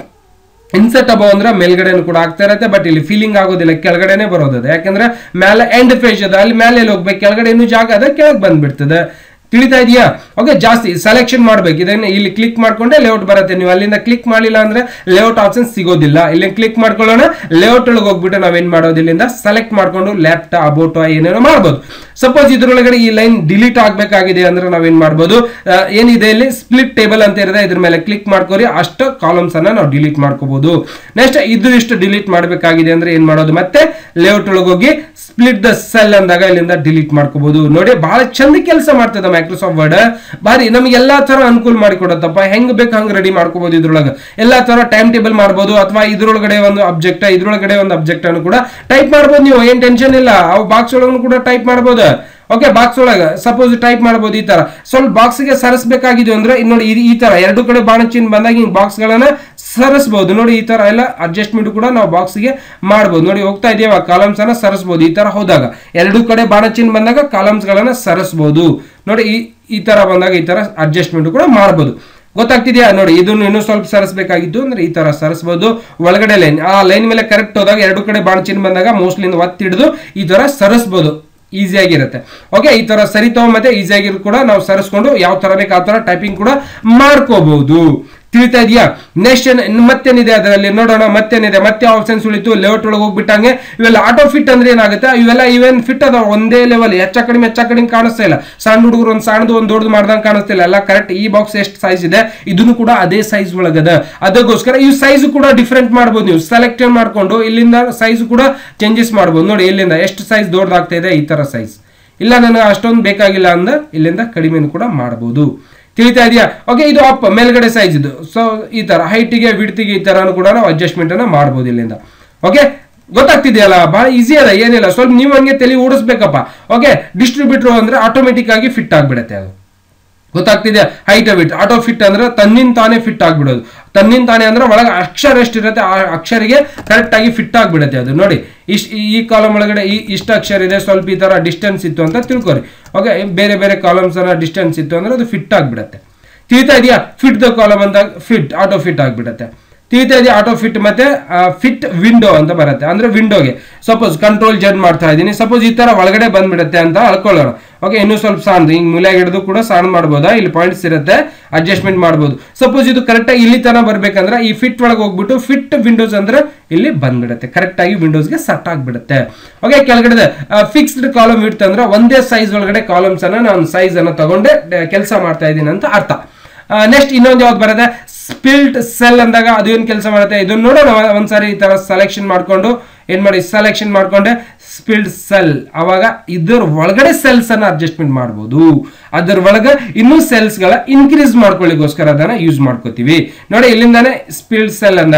ಇನ್ಸರ್ಟ್ ಅಬೋ ಅಂದ್ರೆ ಮೇಲ್ಗಡೆನು ಕೂಡ ಆಗ್ತಾ ಇರತ್ತೆ ಬಟ್ ಇಲ್ಲಿ ಫೀಲಿಂಗ್ ಆಗೋದಿಲ್ಲ ಕೆಳಗಡೆನೆ ಬರೋದದ ಯಾಕಂದ್ರೆ ಮೇಲೆ ಎಂಡ್ ಫೇಜ್ ಅದ ಅಲ್ಲಿ ಮೇಲೆ ಎಲ್ಲಿ ಹೋಗ್ಬೇಕು ಕೆಳಗಡೆ ಇನ್ನೂ ಜಾಗ ಅದ ಕೆಳಗೆ ಬಂದ್ಬಿಡ್ತದೆ ತಿಳಿತಾ ಇದೆಯಾ ಓಕೆ ಜಾಸ್ತಿ ಸೆಲೆಕ್ಷನ್ ಮಾಡ್ಬೇಕು ಇದನ್ನ ಇಲ್ಲಿ ಕ್ಲಿಕ್ ಮಾಡ್ಕೊಂಡೆ ಲೇಔಟ್ ಬರುತ್ತೆ ನೀವು ಅಲ್ಲಿಂದ ಕ್ಲಿಕ್ ಮಾಡಿಲ್ಲ ಅಂದ್ರೆ ಲೇಔಟ್ ಆಪ್ಷನ್ ಸಿಗೋದಿಲ್ಲ ಇಲ್ಲಿ ಕ್ಲಿಕ್ ಮಾಡ್ಕೊಳ್ಳೋಣ ಲೇಔಟ್ ಒಳಗೆ ಹೋಗ್ಬಿಟ್ಟು ನಾವೇನ್ ಮಾಡೋದು ಇಲ್ಲಿಂದ ಸೆಲೆಕ್ಟ್ ಮಾಡ್ಕೊಂಡು ಲ್ಯಾಪ್ಟಾಪ್ ಅಬೋಟೋ ಏನೇನೋ ಮಾಡ್ಬೋದು ಸಪೋಸ್ ಇದ್ರೊಳಗಡೆ ಈ ಲೈನ್ ಡಿಲೀಟ್ ಆಗ್ಬೇಕಾಗಿದೆ ಅಂದ್ರೆ ನಾವೇನ್ ಮಾಡ್ಬೋದು ಆ, ಏನಿದೆ ಇಲ್ಲಿ ಸ್ಪ್ಲಿಟ್ ಟೇಬಲ್ ಅಂತ ಇರುತ್ತೆ ಇದ್ರ ಮೇಲೆ ಕ್ಲಿಕ್ ಮಾಡ್ಕೋರಿ ಅಷ್ಟು ಕಾಲಮ್ಸ್ ಅನ್ನ ನಾವು ಡಿಲೀಟ್ ಮಾಡ್ಕೋಬಹುದು ನೆಕ್ಸ್ಟ್ ಇದು ಇಷ್ಟು ಡಿಲೀಟ್ ಮಾಡಬೇಕಾಗಿದೆ ಅಂದ್ರೆ ಏನ್ ಮಾಡೋದು ಮತ್ತೆ ಲೇಔಟ್ ಒಳಗೆ ಹೋಗಿ ಸ್ಪ್ಲಿಟ್ ದ ಸೆಲ್ ಅಂದಾಗ ಇಲ್ಲಿಂದ ಡಿಲೀಟ್ ಮಾಡ್ಕೋಬಹುದು ನೋಡಿ ಬಹಳ ಚಂದ ಕೆಲಸ ಮಾಡ್ತದೆ ಮೈಕ್ರೋಸಾಫ್ಟ್ ವರ್ಡ್ ಬಾರಿ ನಮಗೆ ಎಲ್ಲಾ ತರ ಅನುಕೂಲ ಮಾಡಿಕೊಡತ್ತಪ್ಪ ಹೆಂಗ್ ಬೇಕು ಹಂಗ್ ರೆಡಿ ಮಾಡ್ಕೋಬಹುದು ಇದ್ರೊಳಗೆ ಎಲ್ಲಾ ತರ ಟೈಮ್ ಟೇಬಲ್ ಮಾಡ್ಬೋದು ಅಥವಾ ಇದ್ರೊಳಗಡೆ ಒಂದು ಅಬ್ಜೆಕ್ಟ್ ಇದ್ರೊಳಗಡೆ ಒಂದು ಅಬ್ಜೆಕ್ಟ್ ಅನ್ನು ಕೂಡ ಟೈಪ್ ಮಾಡ್ಬೋದು ನೀವು ಏನ್ ಟೆನ್ಷನ್ ಇಲ್ಲ ಅವು ಬಾಕ್ಸ್ ಒಳಗೂ ಕೂಡ ಟೈಪ್ ಮಾಡ್ಬೋದು ಓಕೆ ಬಾಕ್ಸ್ ಒಳಗೆ ಸಪೋಸ್ ಟೈಪ್ ಮಾಡ್ಬೋದು ಈ ತರ ಸ್ವಲ್ಪ ಬಾಕ್ಸ್ ಗೆ ಸರಿಸಬೇಕಾಗಿದೆ ಅಂದ್ರೆ ಇದ್ ನೋಡಿ ಈ- ಈ ತರ ಎರಡು ಕಡೆ ಬಾಣ ಚಿಹ್ನೆ ಬಂದಾಗ ಹಿಂಗ್ ಬಾಕ್ಸ್ ಗಳನ್ನ ಸರಿಸಬಹುದು ನೋಡಿ ಈ ತರ ಎಲ್ಲ ಅಡ್ಜಸ್ಟ್ಮೆಂಟ್ ಕೂಡ ನಾವು ಬಾಕ್ಸ್ ಗೆ ಮಾಡ್ಬೋದು ನೋಡಿ ಹೋಗ್ತಾ ಇದೆಯಾ ಕಾಲಮ್ಸ್ ಅನ್ನ ಸರಿಸಬಹುದು ಈ ತರ ಹೋದಾಗ ಎರಡು ಕಡೆ ಬಾಣ ಚಿಹ್ನೆ ಬಂದಾಗ ಕಾಲಮ್ಸ್ ಗಳನ್ನ ಸರಿಸಬಹುದು ನೋಡಿ ಈ ಈ ತರ ಬಂದಾಗ ಈ ತರ ಅಡ್ಜಸ್ಟ್ಮೆಂಟ್ ಕೂಡ ಮಾಡ್ಬೋದು ಗೊತ್ತಾಗ್ತಿದ್ಯಾ ನೋಡಿ ಇದನ್ನು ಇನ್ನೂ ಸ್ವಲ್ಪ ಸರಿಸಬೇಕಾಗಿತ್ತು ಅಂದ್ರೆ ಈ ತರ ಸರಿಸಬಹುದು ಒಳಗಡೆ ಲೈನ್ ಆ ಲೈನ್ ಮೇಲೆ ಕರೆಕ್ಟ್ ಹೋದಾಗ ಎರಡು ಕಡೆ ಬಾಣ ಚಿಹ್ನೆ ಬಂದಾಗ ಮೋಸ್ಟ್ಲಿ ಒತ್ತಿ ಹಿಡಿದು ಈ ತರ ಸರಿಸಬಹುದು ಈಸಿಯಾಗಿರುತ್ತೆ ಓಕೆ ಈ ತರ ಸರಿತಾವ ಮತ್ತೆ ಈಸಿಯಾಗಿ ಕೂಡ ನಾವು ಸರಿಸ್ಕೊಂಡು ಯಾವ ತರ ಬೇಕು ಆ ತರ ಟೈಪಿಂಗ್ ಕೂಡ ಮಾಡ್ಕೋಬಹುದು ತಿಳಿತಾ ಇದೆಯಾ ನೆಕ್ಸ್ಟ್ ಮತ್ತೇನಿದೆ ಅದರಲ್ಲಿ ನೋಡೋಣ ಮತ್ತೇನಿದೆ ಮತ್ತೆ ಆಪ್ಷನ್ಸ್ ಉಳಿತು ಲೇಔಟ್ ಒಳಗೆ ಹೋಗ್ಬಿಟ್ಟಂಗೆ ಇವೆಲ್ಲ ಆಟೋ ಫಿಟ್ ಅಂದ್ರೆ ಏನಾಗುತ್ತೆ ಇವೆಲ್ಲ ಇವೇನ್ ಫಿಟ್ ಅದಾವ ಒಂದೇ ಲೆವೆಲ್ ಹೆಚ್ಚ ಕಡಿಮೆ ಹೆಚ್ಚ ಕಡಿಮೆ ಕಾಣಿಸ್ತಾ ಇಲ್ಲ ಸಣ್ಣ ಹುಡುಗರು ಒಂದು ಸಣ್ಣದು ಒಂದು ದೊಡ್ಡದು ಮಾಡ್ದಂಗೆ ಕಾಣಿಸ್ತಿಲ್ಲ ಎಲ್ಲ ಕರೆಕ್ಟ್ ಈ ಬಾಕ್ಸ್ ಎಷ್ಟು ಸೈಜ್ ಇದೆ ಇದನ್ನು ಕೂಡ ಅದೇ ಸೈಜ್ ಒಳಗದ ಅದಕ್ಕೋಸ್ಕರ ಈ ಸೈಜ್ ಕೂಡ ಡಿಫ್ರೆಂಟ್ ಮಾಡ್ಬೋದು ನೀವು ಸೆಲೆಕ್ಟ್ ಮಾಡ್ಕೊಂಡು ಇಲ್ಲಿಂದ ಸೈಜ್ ಕೂಡ ಚೇಂಜಸ್ ಮಾಡ್ಬೋದು ನೋಡಿ ಇಲ್ಲಿಂದ ಎಷ್ಟು ಸೈಜ್ ದೊಡ್ಡದಾಗ್ತಾ ಇದೆ ಈ ತರ ಸೈಜ್ ಇಲ್ಲ ನನಗೆ ಅಷ್ಟೊಂದು ಬೇಕಾಗಿಲ್ಲ ಅಂದ ಇಲ್ಲಿಂದ ಕಡಿಮೆನು ಕೂಡ ಮಾಡಬಹುದು ತಿಳಿತಾ ಇದೆಯಾ ಓಕೆ ಇದು ಅಪ್ ಮೇಲ್ಗಡೆ ಸೈಜ್ ಇದು ಸೊ ಈ ತರ ಹೈಟಿಗೆ ವಿಡ್ತಿಗೆ ಈ ತರನು ಕೂಡ ನಾವು ಅಡ್ಜಸ್ಟ್ಮೆಂಟ್ ಅನ್ನ ಮಾಡ್ಬೋದು ಇಲ್ಲಿಂದ ಓಕೆ ಗೊತ್ತಾಗ್ತಿದೆಯಲ್ಲ ಬಹಳ ಈಸಿ ಅದ ಏನಿಲ್ಲ ಸ್ವಲ್ಪ ನೀವು ಹಂಗೆ ತಲೆ ಓಡಿಸ್ಬೇಕಪ್ಪ ಓಕೆ ಡಿಸ್ಟ್ರಿಬ್ಯೂಟರ್ ಅಂದ್ರೆ ಆಟೋಮೆಟಿಕ್ ಆಗಿ ಫಿಟ್ ಆಗ್ಬಿಡತ್ತೆ ಅದು ಗೊತ್ತಾಗ್ತಿದೆ ಹೈಟ್ ವಿಟ್ ಆಟೋ ಫಿಟ್ ಅಂದ್ರೆ ತನ್ನಿಂದ ತಾನೇ ಫಿಟ್ ಆಗ್ಬಿಡೋದು ತನ್ನಿಂದ ತಾನೇ ಅಂದ್ರೆ ಒಳಗೆ ಅಕ್ಷರ ಎಷ್ಟಿರುತ್ತೆ ಆ ಅಕ್ಷರಿಗೆ ಕರೆಕ್ಟ್ ಆಗಿ ಫಿಟ್ ಆಗ್ಬಿಡುತ್ತೆ ಅದು ನೋಡಿ ಇಷ್ಟ ಈ ಕಾಲಮ್ ಒಳಗಡೆ ಈ ಇಷ್ಟ ಅಕ್ಷರ ಇದೆ ಸ್ವಲ್ಪ ಈ ತರ ಡಿಸ್ಟೆನ್ಸ್ ಇತ್ತು ಅಂತ ತಿಳ್ಕೊರಿ ಓಕೆ ಬೇರೆ ಬೇರೆ ಕಾಲಮ್ಸ್ ಅನ್ನ ಡಿಸ್ಟೆನ್ಸ್ ಇತ್ತು ಅಂದ್ರೆ ಅದು ಫಿಟ್ ಆಗ್ಬಿಡತ್ತೆ ತಿಳಿತಾ ಇದೆಯಾ ಫಿಟ್ ದ ಕಾಲಮ್ ಅಂತ ಫಿಟ್ ಆಟೋ ಫಿಟ್ ಆಗ್ಬಿಡತ್ತೆ ತಿಳಿತಾ ಇದೆಯಾ ಆಟೋ ಫಿಟ್ ಮತ್ತೆ ಫಿಟ್ ವಿಂಡೋ ಅಂತ ಬರುತ್ತೆ ಅಂದ್ರೆ ವಿಂಡೋಗೆ ಸಪೋಸ್ ಕಂಟ್ರೋಲ್ ಜಡ್ ಮಾಡ್ತಾ ಇದ್ದೀನಿ ಸಪೋಸ್ ಈ ತರ ಒಳಗಡೆ ಬಂದ್ಬಿಡುತ್ತೆ ಅಂತ ಅಳ್ಕೊಳ್ಳೋಣ ಓಕೆ ಇನ್ನೂ ಸ್ವಲ್ಪ ಸಣ್ಣ ಹಿಂಗ್ ಮೂಲೆಗೆ ಹಿಡಿದು ಕೂಡ ಸಣ್ಣ ಮಾಡ್ಬೋದಾ ಇಲ್ಲಿ ಪಾಯಿಂಟ್ಸ್ ಇರುತ್ತೆ ಅಡ್ಜಸ್ಟ್ಮೆಂಟ್ ಮಾಡ್ಬೋದು ಸಪೋಸ್ ಇದು ಕರೆಕ್ಟ್ ಆಗಿ ಇಲ್ಲಿ ತನ ಬರ್ಬೇಕಂದ್ರೆ ಈ ಫಿಟ್ ಒಳಗೆ ಹೋಗ್ಬಿಟ್ಟು ಫಿಟ್ ವಿಂಡೋಸ್ ಅಂದ್ರೆ ಇಲ್ಲಿ ಬಂದ್ಬಿಡುತ್ತೆ ಕರೆಕ್ಟ್ ಆಗಿ ವಿಂಡೋಸ್ಗೆ ಸೆಟ್ ಆಗ್ಬಿಡುತ್ತೆ ಓಕೆ ಕೆಳಗಡೆ ಫಿಕ್ಸ್ಡ್ ಕಾಲಮ್ ಇಡ್ತಂದ್ರೆ ಒಂದೇ ಸೈಜ್ ಒಳಗಡೆ ಕಾಲಮ್ಸ್ ಅನ್ನ ನಾನು ಸೈಜ್ ಅನ್ನ ತಗೊಂಡೆ ಕೆಲಸ ಮಾಡ್ತಾ ಇದ್ದೀನಿ ಅಂತ ಅರ್ಥ ನೆಕ್ಸ್ಟ್ ಇನ್ನೊಂದು ಯಾವ್ದು ಬರುತ್ತೆ ಸ್ಪಿಲ್ಟ್ ಸೆಲ್ ಅಂದಾಗ ಅದು ಏನು ಕೆಲಸ ಮಾಡುತ್ತೆ ಇದನ್ನ ನೋಡೋಣ ಒಂದ್ಸಾರಿ ಈ ತರ ಸೆಲೆಕ್ಷನ್ ಮಾಡ್ಕೊಂಡು ಏನ್ ಮಾಡಿ ಸೆಲೆಕ್ಷನ್ ಮಾಡ್ಕೊಂಡೆ ಸ್ಪಿಲ್ಡ್ ಸೆಲ್ ಅವಾಗ ಇದರ ಒಳಗಡೆ ಸೆಲ್ಸ್ ಅನ್ನ ಅಡ್ಜಸ್ಟ್ಮೆಂಟ್ ಮಾಡ್ಬೋದು ಅದರ ಒಳಗೆ ಇನ್ನೂ ಸೆಲ್ಸ್ ಗಳ ಇನ್ಕ್ರೀಸ್ ಮಾಡ್ಕೊಳ್ಳಿಗೋಸ್ಕರ ಅದನ್ನ ಯೂಸ್ ಮಾಡ್ಕೋತೀವಿ ನೋಡಿ ಇಲ್ಲಿಂದಾನೆ ಸ್ಪಿಲ್ಡ್ ಸೆಲ್ ಅಂದಾಗ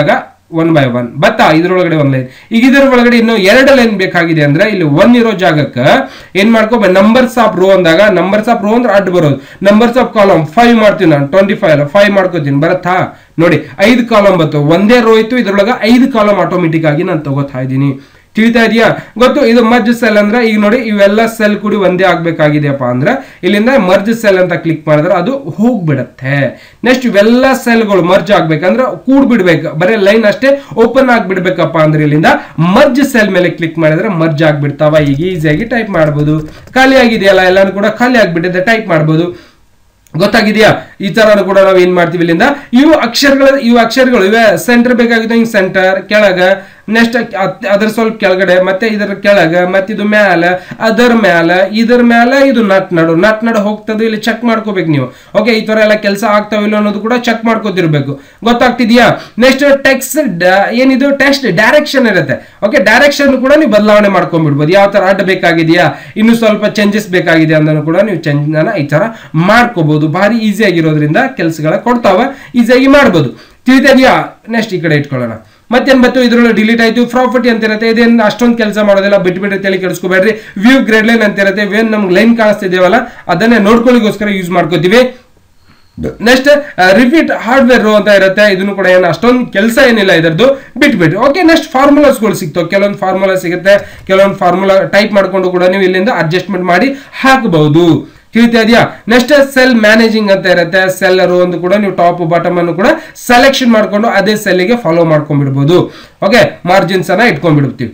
ಒನ್ ಬೈ ಒನ್ ಬತ್ತಾ ಇದ್ರೊಳಗಡೆ ಒಂದ್ ಲೈನ್ ಈಗ ಇದರ ಒಳಗಡೆ ಇನ್ನು ಎರಡು ಲೈನ್ ಬೇಕಾಗಿದೆ ಅಂದ್ರೆ ಇಲ್ಲಿ ಒನ್ ಇರೋ ಜಾಗಕ್ಕೆ ಏನ್ ಮಾಡ್ಕೋಬೇಕು ನಂಬರ್ಸ್ ಆಫ್ ರೋ ಅಂದಾಗ ನಂಬರ್ಸ್ ಆಫ್ ರೋ ಅಂದ್ರೆ ಅಡ್ಡ ಬರೋದು ನಂಬರ್ಸ್ ಆಫ್ ಕಾಲಮ್ ಫೈವ್ ಮಾಡ್ತೀನಿ ನಾನು ಟ್ವೆಂಟಿ ಫೈವ್ ಅಲ್ಲ ಫೈವ್ ಮಾಡ್ಕೋತೀನಿ ಬರತ್ತಾ ನೋಡಿ ಐದು ಕಾಲಮ್ ಬತ್ತು ಒಂದೇ ರೋ ಇತ್ತು ಇದ್ರೊಳಗೆ ಐದು ಕಾಲಮ್ ಆಟೋಮೆಟಿಕ್ ಆಗಿ ನಾನು ತಗೋತಾ ಇದ್ದೀನಿ ತಿಳಿತಾ ಇದೆಯಾ ಗೊತ್ತು ಇದು ಮರ್ಜ್ ಸೆಲ್ ಅಂದ್ರೆ ಈಗ ನೋಡಿ ಇವೆಲ್ಲ ಸೆಲ್ ಕೂಡಿ ಒಂದೇ ಆಗ್ಬೇಕಾಗಿದೆಯಪ್ಪ ಅಂದ್ರೆ ಇಲ್ಲಿಂದ ಮರ್ಜ್ ಸೆಲ್ ಅಂತ ಕ್ಲಿಕ್ ಮಾಡಿದ್ರೆ ಅದು ಹೋಗ್ಬಿಡತ್ತೆ ನೆಕ್ಸ್ಟ್ ಇವೆಲ್ಲ ಸೆಲ್ಗಳು ಮರ್ಜ್ ಆಗ್ಬೇಕಂದ್ರೆ ಕೂಡ್ ಬಿಡ್ಬೇಕು ಬರೀ ಲೈನ್ ಅಷ್ಟೇ ಓಪನ್ ಆಗ್ಬಿಡ್ಬೇಕಪ್ಪ ಅಂದ್ರೆ ಇಲ್ಲಿಂದ ಮರ್ಜ್ ಸೆಲ್ ಮೇಲೆ ಕ್ಲಿಕ್ ಮಾಡಿದ್ರೆ ಮರ್ಜ್ ಆಗ್ಬಿಡ್ತಾವ ಈಗ ಈಸಿಯಾಗಿ ಟೈಪ್ ಮಾಡ್ಬೋದು ಖಾಲಿ ಆಗಿದೆಯಲ್ಲ ಎಲ್ಲಾನು ಕೂಡ ಖಾಲಿ ಆಗ್ಬಿಟ್ಟಿದೆ ಟೈಪ್ ಮಾಡ್ಬೋದು ಗೊತ್ತಾಗಿದೆಯಾ ಈ ತರ ಕೂಡ ನಾವು ಏನ್ ಮಾಡ್ತೀವಿ ಇಲ್ಲಿಂದ ಇವು ಅಕ್ಷರಗಳ ಇವು ಅಕ್ಷರಗಳು ಇವೆ ಸೆಂಟರ್ ಬೇಕಾಗಿದೆ ಹಿಂಗ್ ಸೆಂಟರ್ ಕೆಳಗ ನೆಕ್ಸ್ಟ್ ಅದ್ರ ಸ್ವಲ್ಪ ಕೆಳಗಡೆ ಮತ್ತೆ ಇದರ ಕೆಳಗ ಮತ್ತೆ ಇದು ಮ್ಯಾಲ ಅದರ ಮ್ಯಾಲ ಇದರ ಮ್ಯಾಲ ಇದು ನಟ್ ನಡು ನಟ್ ನಡು ಹೋಗ್ತದೆ ಇಲ್ಲಿ ಚೆಕ್ ಮಾಡ್ಕೋಬೇಕು ನೀವು ಓಕೆ ಈ ತರ ಎಲ್ಲ ಕೆಲಸ ಆಗ್ತಾವಿಲ್ಲ ಅನ್ನೋದು ಕೂಡ ಚೆಕ್ ಮಾಡ್ಕೋತಿರ್ಬೇಕು ಗೊತ್ತಾಗ್ತಿದ್ಯಾ ನೆಕ್ಸ್ಟ್ ಟೆಕ್ಸ್ಟ್ ಏನಿದು ಟೆಕ್ಸ್ಟ್ ಡೈರೆಕ್ಷನ್ ಇರುತ್ತೆ ಓಕೆ ಡೈರೆಕ್ಷನ್ ಕೂಡ ನೀವು ಬದಲಾವಣೆ ಮಾಡ್ಕೊಂಡ್ಬಿಡ್ಬೋದು ಯಾವ ತರ ಅಡ್ಡ ಬೇಕಾಗಿದೆಯಾ ಇನ್ನು ಸ್ವಲ್ಪ ಚೇಂಜಸ್ ಬೇಕಿದೆ ಅಂದನು ಕೂಡ ನೀವು ಚೇಂಜ್ ಈ ತರ ಮಾಡ್ಕೋಬಹುದು ಭಾರಿ ಈಸಿ ಆಗಿರೋದ್ರಿಂದ ಕೆಲಸಗಳ ಕೊಡ್ತಾವ ಈಸಿಯಾಗಿ ಮಾಡ್ಬೋದು ತಿಳಿತಾ ನೆಕ್ಸ್ಟ್ ಈ ಕಡೆ ಇಟ್ಕೊಳ್ಳೋಣ ಮತ್ತೇನ್ ಬತ್ತು ಇದ್ರೊಳಗೆ ಡಿಲೀಟ್ ಆಯ್ತು ಪ್ರಾಪರ್ಟಿ ಅಂತ ಇರುತ್ತೆ ಇದೇನು ಅಷ್ಟೊಂದು ಕೆಲಸ ಮಾಡೋದಿಲ್ಲ ಬಿಟ್ಟು ಬಿಟ್ಟು ತಲೆ ಕೆಡಿಸ್ಕೋಬೇಡ್ರಿ ವ್ಯೂ ಗ್ರೇಡ್ ಲೈನ್ ಅಂತ ಇರುತ್ತೆ ಏನ್ ನಮ್ಗೆ ಲೈನ್ ಕಾಣಿಸ್ತಿದೇವಲ್ಲ ಅದನ್ನೇ ನೋಡ್ಕೊಳ್ಳಿಗೋಸ್ಕರ ಯೂಸ್ ಮಾಡ್ಕೋತೀವಿ ನೆಕ್ಸ್ಟ್ ರಿಪೀಟ್ ಹಾರ್ಡ್ವೇರ್ ಅಂತ ಇರುತ್ತೆ ಇದನ್ನು ಕೂಡ ಏನು ಅಷ್ಟೊಂದು ಕೆಲಸ ಏನಿಲ್ಲ ಇದರದ್ದು ಬಿಟ್ಬಿಟ್ಟು ಓಕೆ ನೆಕ್ಸ್ಟ್ ಫಾರ್ಮುಲಾಸ್ಗಳು ಸಿಗ್ತಾವೆ ಕೆಲವೊಂದು ಫಾರ್ಮುಲಾ ಸಿಗುತ್ತೆ ಕೆಲವೊಂದು ಫಾರ್ಮುಲಾ ಟೈಪ್ ಮಾಡ್ಕೊಂಡು ಕೂಡ ನೀವು ಇಲ್ಲಿಂದ ಅಡ್ಜಸ್ಟ್ಮೆಂಟ್ ಮಾಡಿ ಹಾಕಬಹುದು ತಿಳಿತಾ ಇದೆಯಾ ನೆಕ್ಸ್ಟ್ ಸೆಲ್ ಮ್ಯಾನೇಜಿಂಗ್ ಅಂತ ಇರುತ್ತೆ ಸೆಲ್ ಒಂದು ಕೂಡ ನೀವು ಟಾಪ್ ಬಾಟಮ್ ಅನ್ನು ಕೂಡ ಸೆಲೆಕ್ಷನ್ ಮಾಡ್ಕೊಂಡು ಅದೇ ಸೆಲ್ಗೆ ಫಾಲೋ ಮಾಡ್ಕೊಂಡ್ಬಿಡ್ಬೋದು ಓಕೆ ಮಾರ್ಜಿನ್ಸ್ ಅನ್ನ ಇಟ್ಕೊಂಡ್ಬಿಡ್ತೀವಿ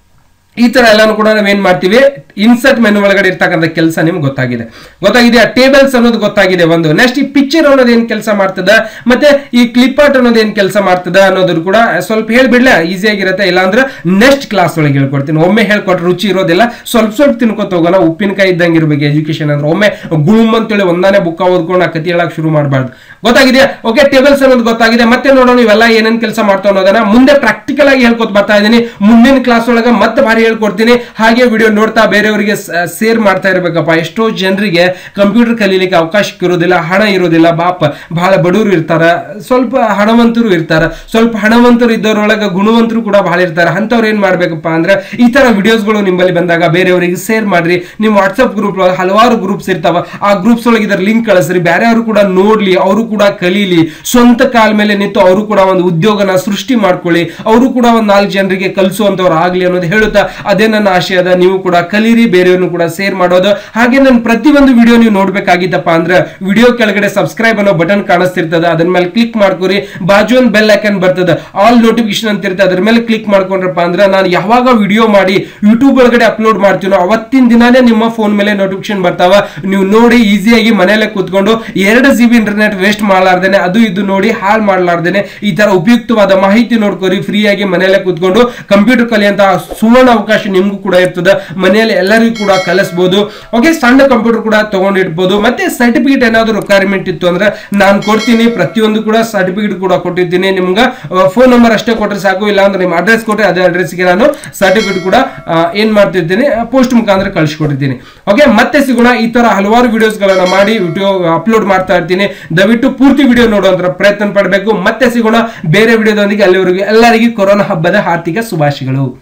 ಈ ತರ ಎಲ್ಲಾನು ಕೂಡ ನಾವೇನ್ ಮಾಡ್ತೀವಿ ಇನ್ಸರ್ಟ್ ಮೆನು ಒಳಗಡೆ ಇರ್ತಕ್ಕಂಥ ಕೆಲಸ ನಿಮ್ಗೆ ಗೊತ್ತಾಗಿದೆ ಗೊತ್ತಾಗಿದೆ ಟೇಬಲ್ಸ್ ಅನ್ನೋದು ಗೊತ್ತಾಗಿದೆ ಒಂದು ನೆಕ್ಸ್ಟ್ ಈ ಪಿಕ್ಚರ್ ಅನ್ನೋದು ಏನ್ ಕೆಲಸ ಮಾಡ್ತದ ಮತ್ತೆ ಈ ಕ್ಲಿಪ್ ಆರ್ಟ್ ಅನ್ನೋದು ಏನ್ ಕೆಲಸ ಮಾಡ್ತದ ಅನ್ನೋದ್ರ ಕೂಡ ಸ್ವಲ್ಪ ಹೇಳ್ಬಿಡ್ಲ ಈಸಿ ಆಗಿರುತ್ತೆ ಇಲ್ಲಾಂದ್ರೆ ನೆಕ್ಸ್ಟ್ ಕ್ಲಾಸ್ ಒಳಗೆ ಹೇಳ್ಕೊಡ್ತೀನಿ ಒಮ್ಮೆ ಹೇಳ್ಕೊಟ್ರೆ ರುಚಿ ಇರೋದಿಲ್ಲ ಸ್ವಲ್ಪ ಸ್ವಲ್ಪ ತಿನ್ಕೋತ ಹೋಗೋಣ ಉಪ್ಪಿನಕಾಯಿ ಇದ್ದಂಗೆ ಇರ್ಬೇಕು ಎಜುಕೇಶನ್ ಅಂದ್ರೆ ಒಮ್ಮೆ ಗುಳುಮ್ ಅಂತೇಳಿ ಒಂದಾನೆ ಬುಕ್ ಓದ್ಕೊಂಡು ಆ ಕತಿ ಹೇಳಕ್ ಶುರು ಮಾಡಬಾರ್ದು ಗೊತ್ತಾಗಿದೆ ಓಕೆ ಟೇಬಲ್ಸ್ ಅನ್ನೋದು ಗೊತ್ತಾಗಿದೆ ಮತ್ತೆ ನೋಡೋಣ ಇವೆಲ್ಲ ಏನೇನ್ ಕೆಲಸ ಮಾಡ್ತಾ ಅನ್ನೋದನ್ನ ಮುಂದೆ ಪ್ರಾಕ್ಟಿಕಲ್ ಆಗಿ ಹೇಳ್ಕೊತ ಬರ್ತಾ ಇದ್ದೀನಿ ಮುಂದಿನ ಕ್ಲಾಸ್ ಒಳಗೆ ಮತ್ತೆ ಭಾರಿ ಹೇಳ್ಕೊಡ್ತೀನಿ ಹಾಗೆ ವಿಡಿಯೋ ನೋಡ್ತಾ ಬೇರೆಯವರಿಗೆ ಶೇರ್ ಮಾಡ್ತಾ ಇರ್ಬೇಕಪ್ಪ ಎಷ್ಟೋ ಜನರಿಗೆ ಕಂಪ್ಯೂಟರ್ ಕಲೀಲಿಕ್ಕೆ ಅವಕಾಶ ಇರೋದಿಲ್ಲ ಹಣ ಇರೋದಿಲ್ಲ ಬಾಪ ಬಹಳ ಬಡವರು ಇರ್ತಾರ ಸ್ವಲ್ಪ ಹಣವಂತರು ಇರ್ತಾರ ಸ್ವಲ್ಪ ಹಣವಂತರು ಇದ್ದವರೊಳಗೆ ಗುಣವಂತರು ಕೂಡ ಬಹಳ ಇರ್ತಾರೆ ಅಂಥವ್ರು ಏನ್ ಮಾಡ್ಬೇಕಪ್ಪ ಅಂದ್ರೆ ಈ ತರ ವಿಡಿಯೋಸ್ಗಳು ನಿಮ್ಮಲ್ಲಿ ಬಂದಾಗ ಬೇರೆಯವರಿಗೆ ಶೇರ್ ಮಾಡ್ರಿ ನಿಮ್ಮ ವಾಟ್ಸ್ಆಪ್ ಗ್ರೂಪ್ ಹಲವಾರು ಗ್ರೂಪ್ಸ್ ಇರ್ತಾವ ಆ ಗ್ರೂಪ್ಸ್ ಒಳಗೆ ಇದರ ಲಿಂಕ್ ಕಳಿಸ್ರಿ ಬೇರೆಯವರು ಕೂಡ ನೋಡ್ಲಿ ಅವರು ಕೂಡ ಕಲೀಲಿ ಸ್ವಂತ ಕಾಲ ಮೇಲೆ ನಿಂತು ಅವರು ಕೂಡ ಒಂದು ಉದ್ಯೋಗನ ಸೃಷ್ಟಿ ಮಾಡ್ಕೊಳ್ಳಿ ಅವರು ಕೂಡ ಒಂದು ನಾಲ್ಕು ಜನರಿಗೆ ಕಲಿಸುವಂತವ್ರು ಆಗ್ಲಿ ಅನ್ನೋದು ಹೇಳುತ್ತಾ ಅದೇ ನನ್ನ ಆಶಯದ ನೀವು ಕೂಡ ಕಲೀರಿ ಬೇರೆಯವ್ರನ್ನು ಕೂಡ ಶೇರ್ ಮಾಡೋದು ಹಾಗೆ ನನ್ನ ಪ್ರತಿಯೊಂದು ವಿಡಿಯೋ ನೀವು ನೋಡ್ಬೇಕಾಗಿತ್ತಪ್ಪ ಅಂದ್ರೆ ವಿಡಿಯೋ ಕೆಳಗಡೆ ಸಬ್ಸ್ಕ್ರೈಬ್ ಅನ್ನೋ ಬಟನ್ ಕಾಣಿಸ್ತಿರ್ತದ ಅದ್ರ ಮೇಲೆ ಕ್ಲಿಕ್ ಮಾಡ್ಕೊರಿ ಬಾಜು ಒಂದು ಬೆಲ್ ಐಕನ್ ಬರ್ತದ ಆಲ್ ನೋಟಿಫಿಕೇಶನ್ ಅಂತ ಇರುತ್ತೆ ಅದ್ರ ಮೇಲೆ ಕ್ಲಿಕ್ ಮಾಡ್ಕೊಂಡ್ರಪ್ಪ ಅಂದ್ರೆ ನಾನು ಯಾವಾಗ ವಿಡಿಯೋ ಮಾಡಿ ಯೂಟ್ಯೂಬ್ ಒಳಗಡೆ ಅಪ್ಲೋಡ್ ಮಾಡ್ತೀನೋ ಅವತ್ತಿನ ದಿನಾನೇ ನಿಮ್ಮ ಫೋನ್ ಮೇಲೆ ನೋಟಿಫಿಕೇಶನ್ ಬರ್ತಾವ ನೀವು ನೋಡಿ ಈಸಿಯಾಗಿ ಮನೆಯಲ್ಲೇ ಕೂತ್ಕೊಂಡು ಎರಡು ಜಿ ಬಿ ಇಂಟರ್ನೆಟ್ ವೇಸ್ಟ್ ಮಾಡಲಾರ್ದೇನೆ ಅದು ಇದು ನೋಡಿ ಹಾಳು ಮಾಡಲಾರ್ದೇನೆ ಈ ತರ ಉಪಯುಕ್ತವಾದ ಮಾಹಿತಿ ನೋಡ್ಕೊರಿ ಫ್ರೀಯಾಗಿ ಮನೆಯಲ್ಲೇ ಕೂತ್ಕೊಂಡು ಕಂಪ್ಯೂಟರ್ ಕಲಿಯಂತ ಸುವರ್ಣ ಅವಕಾಶ ನಿಮ್ಗೂ ಕೂಡ ಇರ್ತದೆ ಮನೆಯಲ್ಲಿ ಎಲ್ಲರಿಗೂ ಕೂಡ ಕಲಿಸ್ಬೋದು ಓಕೆ ಸಣ್ಣ ಕಂಪ್ಯೂಟರ್ ಕೂಡ ತಗೊಂಡಿರ್ಬೋದು ಮತ್ತೆ ಸರ್ಟಿಫಿಕೇಟ್ ಏನಾದ್ರು ರಿಕ್ವೈರ್ಮೆಂಟ್ ಇತ್ತು ಅಂದ್ರೆ ನಾನು ಕೊಡ್ತೀನಿ ಪ್ರತಿಯೊಂದು ಕೂಡ ಸರ್ಟಿಫಿಕೇಟ್ ಕೂಡ ಕೊಟ್ಟಿದ್ದೀನಿ ನಿಮ್ಗೆ ಫೋನ್ ನಂಬರ್ ಅಷ್ಟೇ ಕೊಟ್ಟರೆ ಸಾಕು ಇಲ್ಲ ಅಂದ್ರೆ ನಿಮ್ಮ ಅಡ್ರೆಸ್ ಕೊಟ್ಟರೆ ಅದೇ ಅಡ್ರೆಸ್ಗೆ ನಾನು ಸರ್ಟಿಫಿಕೇಟ್ ಕೂಡ ಆ, ಏನ್ ಮಾಡ್ತಿರ್ತೀನಿ ಪೋಸ್ಟ್ ಮುಖಾಂತರ ಕಳಿಸ್ಕೊಟ್ಟಿದ್ದೀನಿ ಓಕೆ ಮತ್ತೆ ಸಿಗೋಣ ಈ ತರ ಹಲವಾರು ವಿಡಿಯೋಸ್ಗಳನ್ನ ಮಾಡಿ ವಿಡಿಯೋ ಅಪ್ಲೋಡ್ ಮಾಡ್ತಾ ಇರ್ತೀನಿ ದಯವಿಟ್ಟು ಪೂರ್ತಿ ವಿಡಿಯೋ ನೋಡುವಂತ ಪ್ರಯತ್ನ ಪಡಬೇಕು ಮತ್ತೆ ಸಿಗೋಣ ಬೇರೆ ವಿಡಿಯೋದೊಂದಿಗೆ ಅಲ್ಲಿವರೆಗೂ ಎಲ್ಲರಿಗೂ ಕೊರೋನಾ ಹಬ್ಬದ ಆರ್ಥಿಕ ಶುಭಾಶಯಗಳು